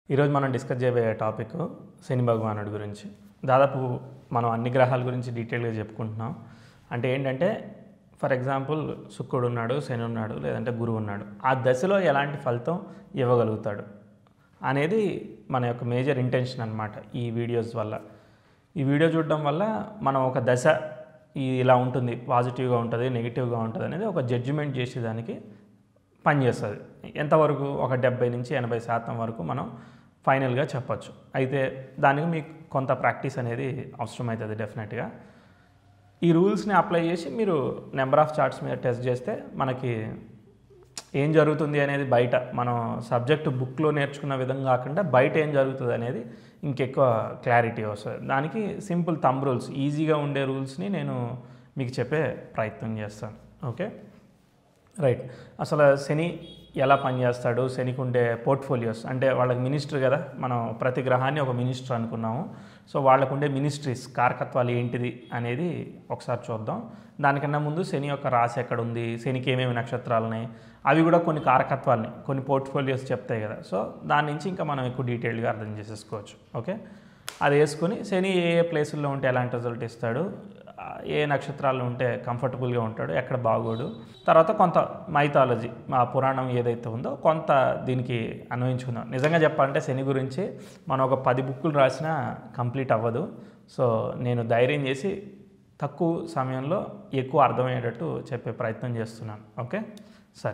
ఈరోజు మనం డిస్కస్ చేయబోయే టాపిక్ శని భగవానుడి గురించి దాదాపు మనం అన్ని గ్రహాల గురించి డీటెయిల్గా చెప్పుకుంటున్నాం అంటే ఏంటంటే ఫర్ ఎగ్జాంపుల్ శుక్రుడు ఉన్నాడు శని ఉన్నాడు లేదంటే గురువు ఉన్నాడు ఆ దశలో ఎలాంటి ఫలితం ఇవ్వగలుగుతాడు అనేది మన యొక్క మేజర్ ఇంటెన్షన్ అనమాట ఈ వీడియోస్ వల్ల ఈ వీడియో చూడడం వల్ల మనం ఒక దశ ఈ ఇలా ఉంటుంది పాజిటివ్గా ఉంటుంది నెగిటివ్గా ఉంటుంది అనేది ఒక జడ్జిమెంట్ చేసేదానికి పనిచేస్తుంది ఎంతవరకు ఒక డెబ్బై నుంచి ఎనభై శాతం వరకు మనం ఫైనల్గా చెప్పచ్చు అయితే దానికి మీకు కొంత ప్రాక్టీస్ అనేది అవసరమవుతుంది డెఫినెట్గా ఈ రూల్స్ని అప్లై చేసి మీరు నెంబర్ ఆఫ్ చార్ట్స్ మీద టెస్ట్ చేస్తే మనకి ఏం జరుగుతుంది అనేది బయట మనం సబ్జెక్ట్ బుక్లో నేర్చుకున్న విధంగా కాకుండా బయట ఏం జరుగుతుంది అనేది ఇంకెక్కువ క్లారిటీ వస్తుంది దానికి సింపుల్ థంబ్ రూల్స్ ఈజీగా ఉండే రూల్స్ని నేను మీకు చెప్పే ప్రయత్నం చేస్తాను ఓకే రైట్ అసలు శని ఎలా పనిచేస్తాడు శనికి ఉండే పోర్ట్ఫోలియోస్ అంటే వాళ్ళకి మినిస్టర్ కదా మనం ప్రతి గ్రహాన్ని ఒక మినిస్టర్ అనుకున్నాము సో వాళ్ళకు ఉండే మినిస్ట్రీస్ కారకత్వాలు ఏంటిది అనేది ఒకసారి చూద్దాం దానికన్నా ముందు శని యొక్క రాశి ఎక్కడ ఉంది శనికి ఏమేమి నక్షత్రాలు ఉన్నాయి అవి కూడా కొన్ని కారకత్వాలని కొన్ని పోర్ట్ఫోలియోస్ చెప్తాయి కదా సో దాని నుంచి ఇంకా మనం ఎక్కువ డీటెయిల్గా అర్థం చేసేసుకోవచ్చు ఓకే అది వేసుకొని శని ఏ ఏ ప్లేసుల్లో ఉంటే ఎలాంటి రిజల్ట్ ఇస్తాడు ఆ, ఏ నక్షత్రాలు ఉంటే కంఫర్టబుల్గా ఉంటాడు ఎక్కడ బాగోడు తర్వాత కొంత మైథాలజీ మా పురాణం ఏదైతే ఉందో కొంత దీనికి అన్వయించుకుందాం నిజంగా చెప్పాలంటే శని గురించి మనం ఒక పది బుక్కులు రాసినా కంప్లీట్ అవ్వదు సో నేను ధైర్యం చేసి తక్కువ సమయంలో ఎక్కువ అర్థమయ్యేటట్టు చెప్పే ప్రయత్నం చేస్తున్నాను ఓకే సరే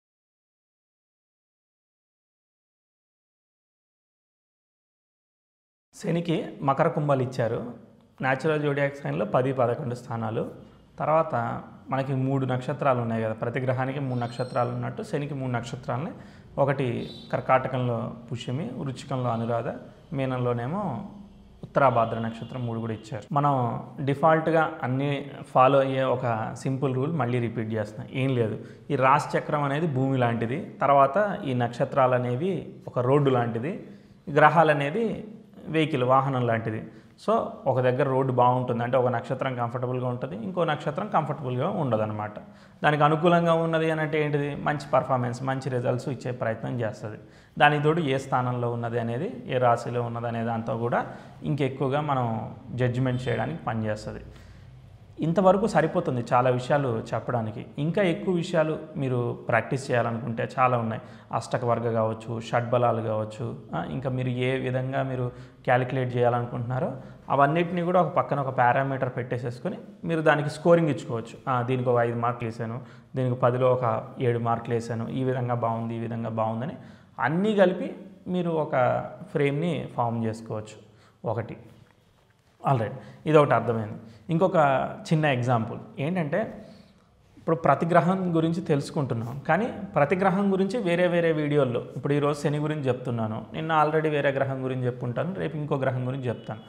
శనికి మకర కుంభాలు ఇచ్చారు న్యాచురల్ జోడియాక్ సైన్లో పది పదకొండు స్థానాలు తర్వాత మనకి మూడు నక్షత్రాలు ఉన్నాయి కదా ప్రతి గ్రహానికి మూడు నక్షత్రాలు ఉన్నట్టు శనికి మూడు నక్షత్రాలని ఒకటి కర్కాటకంలో పుష్యమి వృచ్చికంలో అనురాధ మీనంలోనేమో ఉత్తరాభాద్ర నక్షత్రం మూడు కూడా ఇచ్చారు మనం డిఫాల్ట్గా అన్ని ఫాలో అయ్యే ఒక సింపుల్ రూల్ మళ్ళీ రిపీట్ చేస్తున్నాం ఏం లేదు ఈ రాశి చక్రం అనేది భూమి లాంటిది తర్వాత ఈ నక్షత్రాలు అనేవి ఒక రోడ్డు లాంటిది గ్రహాలు అనేది వెహికల్ వాహనం లాంటిది సో ఒక దగ్గర రోడ్డు బాగుంటుంది అంటే ఒక నక్షత్రం కంఫర్టబుల్గా ఉంటుంది ఇంకో నక్షత్రం కంఫర్టబుల్గా ఉండదన్నమాట దానికి అనుకూలంగా ఉన్నది అని అంటే ఏంటిది మంచి పర్ఫార్మెన్స్ మంచి రిజల్ట్స్ ఇచ్చే ప్రయత్నం చేస్తుంది దానికి తోడు ఏ స్థానంలో ఉన్నది అనేది ఏ రాశిలో ఉన్నది అనే దాంతో కూడా ఇంకెక్కువగా మనం జడ్జిమెంట్ చేయడానికి పనిచేస్తుంది ఇంతవరకు సరిపోతుంది చాలా విషయాలు చెప్పడానికి ఇంకా ఎక్కువ విషయాలు మీరు ప్రాక్టీస్ చేయాలనుకుంటే చాలా ఉన్నాయి అష్టక వర్గ కావచ్చు షడ్బలాలు కావచ్చు ఆ, ఇంకా మీరు ఏ విధంగా మీరు క్యాలిక్యులేట్ చేయాలనుకుంటున్నారో అవన్నిటిని కూడా ఒక పక్కన ఒక పారామీటర్ పెట్టేసేసుకొని మీరు దానికి స్కోరింగ్ ఇచ్చుకోవచ్చు ఆ, దీనికి ఒక ఐదు మార్కులు వేసాను దీనికి పదిలో ఒక ఏడు మార్కులు వేసాను ఈ విధంగా బాగుంది ఈ విధంగా బాగుందని అన్నీ కలిపి మీరు ఒక ఫ్రేమ్ని ఫామ్ చేసుకోవచ్చు ఒకటి ఆల్రైట్ ఇది ఒకటి అర్థమైంది ఇంకొక చిన్న ఎగ్జాంపుల్ ఏంటంటే ఇప్పుడు ప్రతి గ్రహం గురించి తెలుసుకుంటున్నాం కానీ ప్రతి గ్రహం గురించి వేరే వేరే వీడియోల్లో ఇప్పుడు ఈరోజు శని గురించి చెప్తున్నాను నిన్న ఆల్రెడీ వేరే గ్రహం గురించి చెప్పుంటాను రేపు ఇంకో గ్రహం గురించి చెప్తాను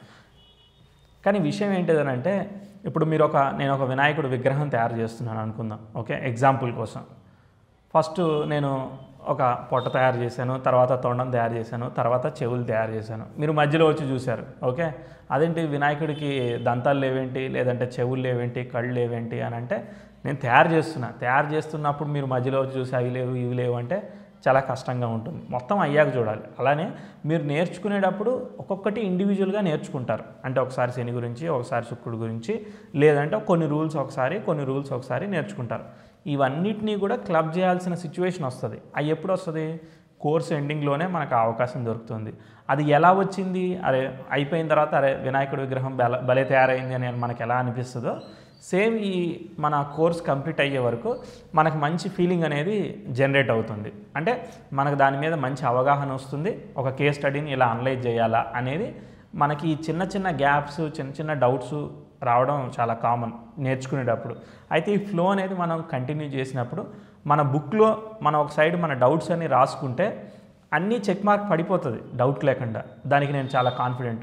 కానీ విషయం ఏంటిదనంటే ఇప్పుడు మీరు ఒక నేను ఒక వినాయకుడు విగ్రహం తయారు చేస్తున్నాను అనుకుందాం ఓకే ఎగ్జాంపుల్ కోసం ఫస్ట్ నేను ఒక పొట్ట తయారు చేశాను తర్వాత తొండం తయారు చేశాను తర్వాత చెవులు తయారు చేశాను మీరు మధ్యలో వచ్చి చూశారు ఓకే అదేంటి వినాయకుడికి దంతాలు లేవేంటి లేదంటే చెవులు లేవేంటి కళ్ళు లేవేంటి అని అంటే నేను తయారు చేస్తున్నా తయారు చేస్తున్నప్పుడు మీరు మధ్యలో వచ్చి చూసి అవి లేవు ఇవి లేవు అంటే చాలా కష్టంగా ఉంటుంది మొత్తం అయ్యాక చూడాలి అలానే మీరు నేర్చుకునేటప్పుడు ఒక్కొక్కటి ఇండివిజువల్గా నేర్చుకుంటారు అంటే ఒకసారి శని గురించి ఒకసారి శుక్రుడు గురించి లేదంటే కొన్ని రూల్స్ ఒకసారి కొన్ని రూల్స్ ఒకసారి నేర్చుకుంటారు ఇవన్నిటినీ కూడా క్లబ్ చేయాల్సిన సిచ్యువేషన్ వస్తుంది అవి ఎప్పుడు వస్తుంది కోర్స్ ఎండింగ్లోనే మనకు ఆ అవకాశం దొరుకుతుంది అది ఎలా వచ్చింది అరే అయిపోయిన తర్వాత అరే వినాయకుడి విగ్రహం బల భలే తయారైంది అని మనకు ఎలా అనిపిస్తుందో సేమ్ ఈ మన కోర్స్ కంప్లీట్ అయ్యే వరకు మనకు మంచి ఫీలింగ్ అనేది జనరేట్ అవుతుంది అంటే మనకు దాని మీద మంచి అవగాహన వస్తుంది ఒక కేస్ స్టడీని ఇలా అనలైజ్ చేయాలా అనేది మనకి ఈ చిన్న చిన్న గ్యాప్స్ చిన్న చిన్న డౌట్స్ రావడం చాలా కామన్ నేర్చుకునేటప్పుడు అయితే ఈ ఫ్లో అనేది మనం కంటిన్యూ చేసినప్పుడు మన బుక్లో మనం ఒక సైడ్ మన డౌట్స్ అన్ని రాసుకుంటే అన్నీ చెక్ మార్క్ పడిపోతుంది డౌట్ లేకుండా దానికి నేను చాలా కాన్ఫిడెంట్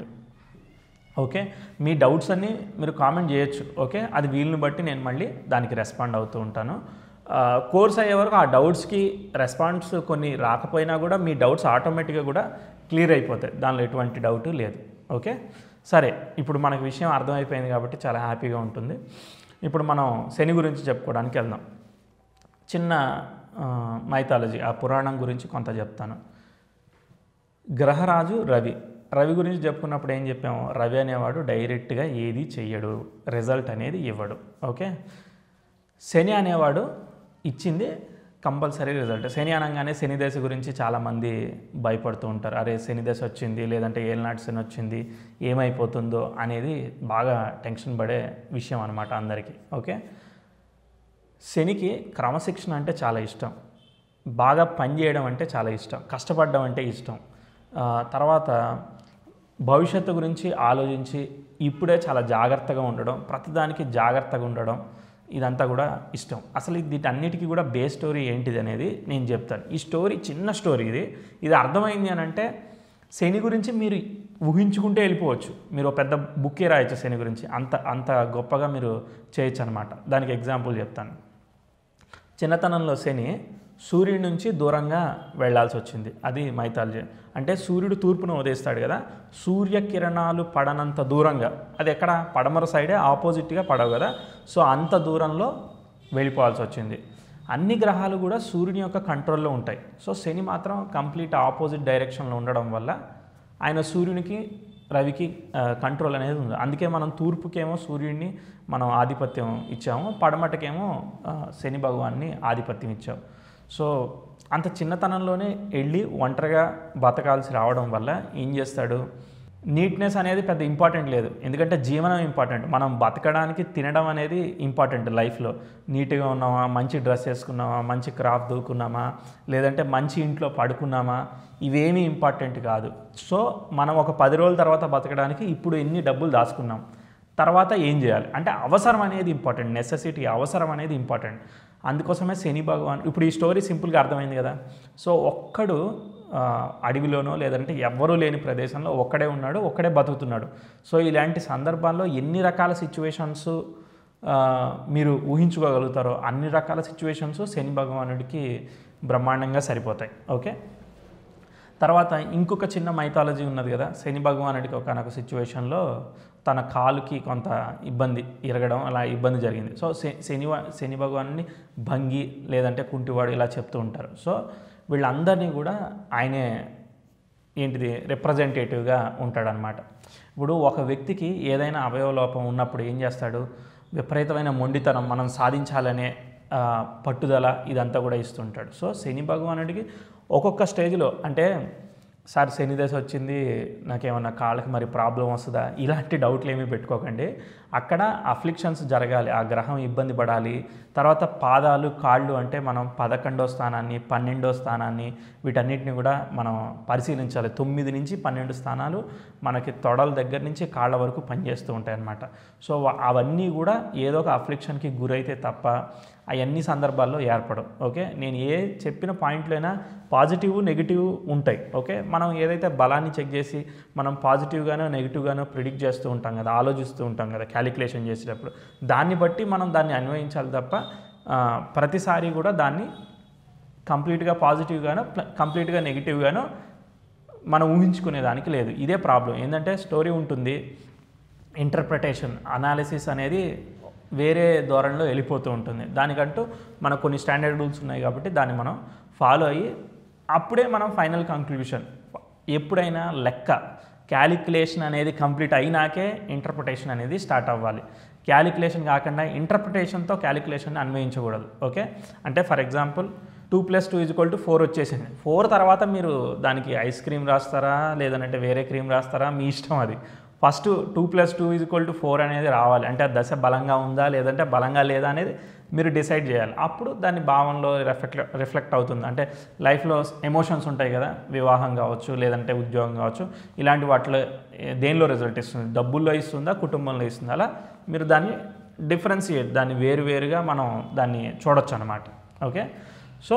ఓకే మీ డౌట్స్ అన్నీ మీరు కామెంట్ చేయొచ్చు ఓకే అది వీలుని బట్టి నేను మళ్ళీ దానికి రెస్పాండ్ అవుతూ ఉంటాను కోర్స్ అయ్యే వరకు ఆ డౌట్స్కి రెస్పాన్స్ కొన్ని రాకపోయినా కూడా మీ డౌట్స్ ఆటోమేటిక్గా కూడా క్లియర్ అయిపోతాయి దానిలో ఎటువంటి డౌట్ లేదు ఓకే సరే ఇప్పుడు మనకు విషయం అర్థమైపోయింది కాబట్టి చాలా హ్యాపీగా ఉంటుంది ఇప్పుడు మనం శని గురించి చెప్పుకోవడానికి వెళ్దాం చిన్న మైథాలజీ ఆ పురాణం గురించి కొంత చెప్తాను గ్రహరాజు రవి రవి గురించి చెప్పుకున్నప్పుడు ఏం చెప్పాము రవి అనేవాడు డైరెక్ట్గా ఏది చెయ్యడు రిజల్ట్ అనేది ఇవ్వడు ఓకే శని అనేవాడు ఇచ్చింది కంపల్సరీ రిజల్ట్ శని అనగానే శని దశ గురించి చాలామంది భయపడుతూ ఉంటారు అరే శని దశ వచ్చింది లేదంటే ఏళ్ళనాటి శని వచ్చింది ఏమైపోతుందో అనేది బాగా టెన్షన్ పడే విషయం అనమాట అందరికీ ఓకే శనికి క్రమశిక్షణ అంటే చాలా ఇష్టం బాగా పని చేయడం అంటే చాలా ఇష్టం కష్టపడడం అంటే ఇష్టం ఆ, తర్వాత భవిష్యత్తు గురించి ఆలోచించి ఇప్పుడే చాలా జాగ్రత్తగా ఉండడం ప్రతిదానికి జాగ్రత్తగా ఉండడం ఇదంతా కూడా ఇష్టం అసలు వీటన్నిటికీ కూడా బేస్ స్టోరీ ఏంటిది అనేది నేను చెప్తాను ఈ స్టోరీ చిన్న స్టోరీ ఇది ఇది అర్థమైంది అని అంటే శని గురించి మీరు ఊహించుకుంటే వెళ్ళిపోవచ్చు మీరు ఒక పెద్ద బుక్కే రాయొచ్చు శని గురించి అంత అంత గొప్పగా మీరు చేయొచ్చు అనమాట దానికి ఎగ్జాంపుల్ చెప్తాను చిన్నతనంలో శని సూర్యుడి నుంచి దూరంగా వెళ్ళాల్సి వచ్చింది అది మైథాలజీ అంటే సూర్యుడు తూర్పున ఉదయిస్తాడు కదా సూర్యకిరణాలు పడనంత దూరంగా అది ఎక్కడ పడమర సైడే ఆపోజిట్గా పడవు కదా సో అంత దూరంలో వెళ్ళిపోవాల్సి వచ్చింది అన్ని గ్రహాలు కూడా సూర్యుని యొక్క కంట్రోల్లో ఉంటాయి సో శని మాత్రం కంప్లీట్ ఆపోజిట్ డైరెక్షన్లో ఉండడం వల్ల ఆయన సూర్యునికి రవికి ఆ, కంట్రోల్ అనేది ఉంది అందుకే మనం తూర్పుకేమో సూర్యుడిని మనం ఆధిపత్యం ఇచ్చాము పడమటకేమో ఆ, శని భగవాన్ని ఆధిపత్యం ఇచ్చాము సో అంత చిన్నతనంలోనే వెళ్ళి ఒంటరిగా బతకాల్సి రావడం వల్ల ఏం చేస్తాడు నీట్నెస్ అనేది పెద్ద ఇంపార్టెంట్ లేదు ఎందుకంటే జీవనం ఇంపార్టెంట్ మనం బతకడానికి తినడం అనేది ఇంపార్టెంట్ లైఫ్లో నీట్గా ఉన్నామా మంచి డ్రెస్ వేసుకున్నామా మంచి క్రాఫ్ దూకున్నామా లేదంటే మంచి ఇంట్లో పడుకున్నామా ఇవేమీ ఇంపార్టెంట్ కాదు సో మనం ఒక పది రోజుల తర్వాత బతకడానికి ఇప్పుడు ఎన్ని డబ్బులు దాచుకున్నాం తర్వాత ఏం చేయాలి అంటే అవసరం అనేది ఇంపార్టెంట్ నెసెసిటీ అవసరం అనేది ఇంపార్టెంట్ అందుకోసమే శని భగవాన్ ఇప్పుడు ఈ స్టోరీ సింపుల్గా అర్థమైంది కదా సో ఒక్కడు ఆ, అడవిలోనో లేదంటే ఎవ్వరూ లేని ప్రదేశంలో ఒక్కడే ఉన్నాడు ఒక్కడే బతుకుతున్నాడు సో ఇలాంటి సందర్భాల్లో ఎన్ని రకాల సిచ్యువేషన్స్ మీరు ఊహించుకోగలుగుతారో అన్ని రకాల సిచ్యువేషన్స్ శని భగవానుడికి బ్రహ్మాండంగా సరిపోతాయి ఓకే తర్వాత ఇంకొక చిన్న మైథాలజీ ఉన్నది కదా శని భగవానుడికి ఒకనొక సిచ్యువేషన్లో తన కాలుకి కొంత ఇబ్బంది ఇరగడం అలా ఇబ్బంది జరిగింది సో శ- శని శని భగవాన్ని భంగి లేదంటే కుంటివాడు ఇలా చెప్తూ ఉంటారు సో వీళ్ళందరినీ కూడా ఆయనే ఏంటిది రిప్రజెంటేటివ్గా ఉంటాడనమాట ఇప్పుడు ఒక వ్యక్తికి ఏదైనా అవయవ లోపం ఉన్నప్పుడు ఏం చేస్తాడు విపరీతమైన మొండితనం మనం సాధించాలనే ఆ, పట్టుదల ఇదంతా కూడా ఇస్తుంటాడు సో శని భగవానుడికి ఒక్కొక్క స్టేజ్లో అంటే సార్ శని దశ వచ్చింది నాకేమన్నా కాళ్ళకి మరి ప్రాబ్లం వస్తుందా ఇలాంటి డౌట్లు ఏమీ పెట్టుకోకండి అక్కడ అఫ్లిక్షన్స్ జరగాలి ఆ గ్రహం ఇబ్బంది పడాలి తర్వాత పాదాలు కాళ్ళు అంటే మనం పదకొండో స్థానాన్ని పన్నెండో స్థానాన్ని వీటన్నిటిని కూడా మనం పరిశీలించాలి తొమ్మిది నుంచి పన్నెండు స్థానాలు మనకి తొడల దగ్గర నుంచి కాళ్ళ వరకు పనిచేస్తూ ఉంటాయి అన్నమాట సో వ- అవన్నీ కూడా ఏదో ఒక అఫ్లిక్షన్కి గురైతే తప్ప అవన్నీ సందర్భాల్లో ఏర్పడవు ఓకే నేను ఏ చెప్పిన పాయింట్లైనా పాజిటివ్ నెగిటివ్ ఉంటాయి ఓకే మనం ఏదైతే బలాన్ని చెక్ చేసి మనం పాజిటివ్గానో నెగిటివ్గానో ప్రిడిక్ట్ చేస్తూ ఉంటాం కదా ఆలోచిస్తూ ఉంటాం కదా క్యాలిక్యులేషన్ చేసేటప్పుడు దాన్ని బట్టి మనం దాన్ని అన్వయించాలి తప్ప ఆ, ప్రతిసారి కూడా దాన్ని కంప్లీట్గా పాజిటివ్గానో ప్ల- కంప్లీట్గా నెగిటివ్గానో మనం ఊహించుకునే దానికి లేదు ఇదే ప్రాబ్లం ఏంటంటే స్టోరీ ఉంటుంది ఇంటర్ప్రిటేషన్ అనాలిసిస్ అనేది వేరే ధోరణిలో వెళ్ళిపోతూ ఉంటుంది దానికంటూ మనకు కొన్ని స్టాండర్డ్ రూల్స్ ఉన్నాయి కాబట్టి దాన్ని మనం ఫాలో అయ్యి అప్పుడే మనం ఫైనల్ కంక్లూషన్ ఎప్పుడైనా లెక్క క్యాలిక్యులేషన్ అనేది కంప్లీట్ అయినాకే ఇంటర్ప్రిటేషన్ అనేది స్టార్ట్ అవ్వాలి క్యాలిక్యులేషన్ కాకుండా ఇంటర్ప్రిటేషన్తో క్యాలిక్యులేషన్ అన్వయించకూడదు ఓకే అంటే for example two plus two equal to four వచ్చేసింది ఫోర్ తర్వాత మీరు దానికి ఐస్ క్రీమ్ రాస్తారా లేదంటే వేరే క్రీమ్ రాస్తారా మీ ఇష్టం అది first two plus two equal to four అనేది రావాలి అంటే ఆ దశ బలంగా ఉందా లేదంటే బలంగా లేదా అనేది మీరు డిసైడ్ చేయాలి అప్పుడు దాని భావనలో రిఫ్లెక్ట్ రిఫ్లెక్ట్ అవుతుంది అంటే లైఫ్లో ఎమోషన్స్ ఉంటాయి కదా వివాహం కావచ్చు లేదంటే ఉద్యోగం కావచ్చు ఇలాంటి వాటిలో ఏ- దేనిలో రిజల్ట్ ఇస్తుంది డబ్బుల్లో ఇస్తుందా కుటుంబంలో ఇస్తుందా అలా మీరు దాన్ని డిఫరెన్షియేట్ దాన్ని వేరువేరుగా మనం దాన్ని చూడొచ్చు అనమాట ఓకే సో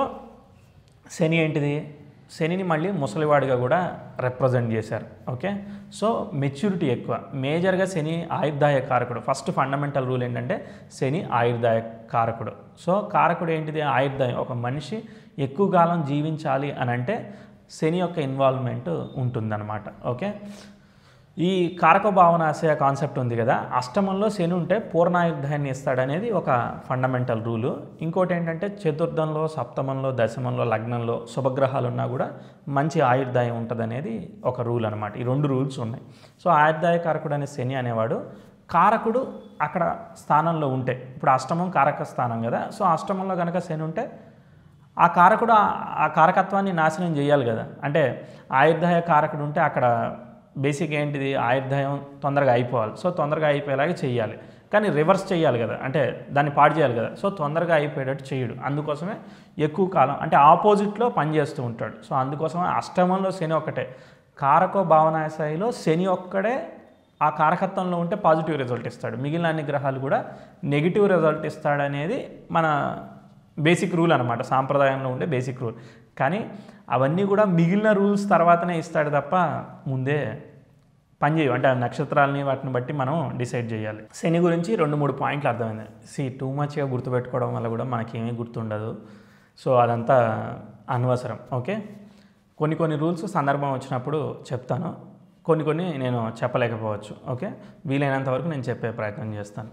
శని ఏంటిది శనిని మళ్ళీ ముసలివాడిగా కూడా రిప్రజెంట్ చేశారు ఓకే సో మెచ్యూరిటీ ఎక్కువ మేజర్గా శని ఆయుర్దాయ కారకుడు ఫస్ట్ ఫండమెంటల్ రూల్ ఏంటంటే శని ఆయుర్దాయ కారకుడు సో కారకుడు ఏంటిది ఆయుర్దాయం ఒక మనిషి ఎక్కువ కాలం జీవించాలి అని అంటే శని యొక్క ఇన్వాల్వ్మెంట్ ఉంటుందన్నమాట ఓకే ఈ కారక భావనాశయ కాన్సెప్ట్ ఉంది కదా అష్టమంలో శని ఉంటే పూర్ణాయుద్ధాన్ని ఇస్తాడనేది ఒక ఫండమెంటల్ రూలు ఇంకోటి ఏంటంటే చతుర్థంలో సప్తమంలో దశమంలో లగ్నంలో శుభగ్రహాలు ఉన్నా కూడా మంచి ఆయుర్దాయం ఉంటుందనేది ఒక రూల్ అనమాట ఈ రెండు రూల్స్ ఉన్నాయి సో ఆయుర్దాయ కారకుడు అనే శని అనేవాడు కారకుడు అక్కడ స్థానంలో ఉంటే ఇప్పుడు అష్టమం కారక స్థానం కదా సో అష్టమంలో కనుక శని ఉంటే ఆ కారకుడు ఆ- ఆ కారకత్వాన్ని నాశనం చేయాలి కదా అంటే ఆయుర్దాయ కారకుడు ఉంటే అక్కడ బేసిక్ ఏంటిది ఆయుర్దాయం తొందరగా అయిపోవాలి సో తొందరగా అయిపోయేలాగా చేయాలి కానీ రివర్స్ చేయాలి కదా అంటే దాన్ని పాడు చేయాలి కదా సో తొందరగా అయిపోయేటట్టు చేయడు అందుకోసమే ఎక్కువ కాలం అంటే ఆపోజిట్లో పనిచేస్తూ ఉంటాడు సో అందుకోసమే అష్టమంలో శని ఒక్కటే కారకో భావనాశైలో శని ఒక్కడే ఆ కారకత్వంలో ఉంటే పాజిటివ్ రిజల్ట్ ఇస్తాడు మిగిలిన అన్ని గ్రహాలు కూడా నెగిటివ్ రిజల్ట్ ఇస్తాడనేది మన బేసిక్ రూల్ అనమాట సాంప్రదాయంలో ఉండే బేసిక్ రూల్ కానీ అవన్నీ కూడా మిగిలిన రూల్స్ తర్వాతనే ఇస్తాడు తప్ప ముందే పనిచేయవు అంటే ఆ నక్షత్రాలని వాటిని బట్టి మనం డిసైడ్ చేయాలి శని గురించి రెండు మూడు పాయింట్లు అర్థమైంది సి టూ మచ్గా గుర్తుపెట్టుకోవడం వల్ల కూడా మనకేమీ గుర్తుండదు సో అదంతా అనవసరం ఓకే కొన్ని కొన్ని రూల్స్ సందర్భం వచ్చినప్పుడు చెప్తాను కొన్ని కొన్ని నేను చెప్పలేకపోవచ్చు ఓకే వీలైనంత వరకు నేను చెప్పే ప్రయత్నం చేస్తాను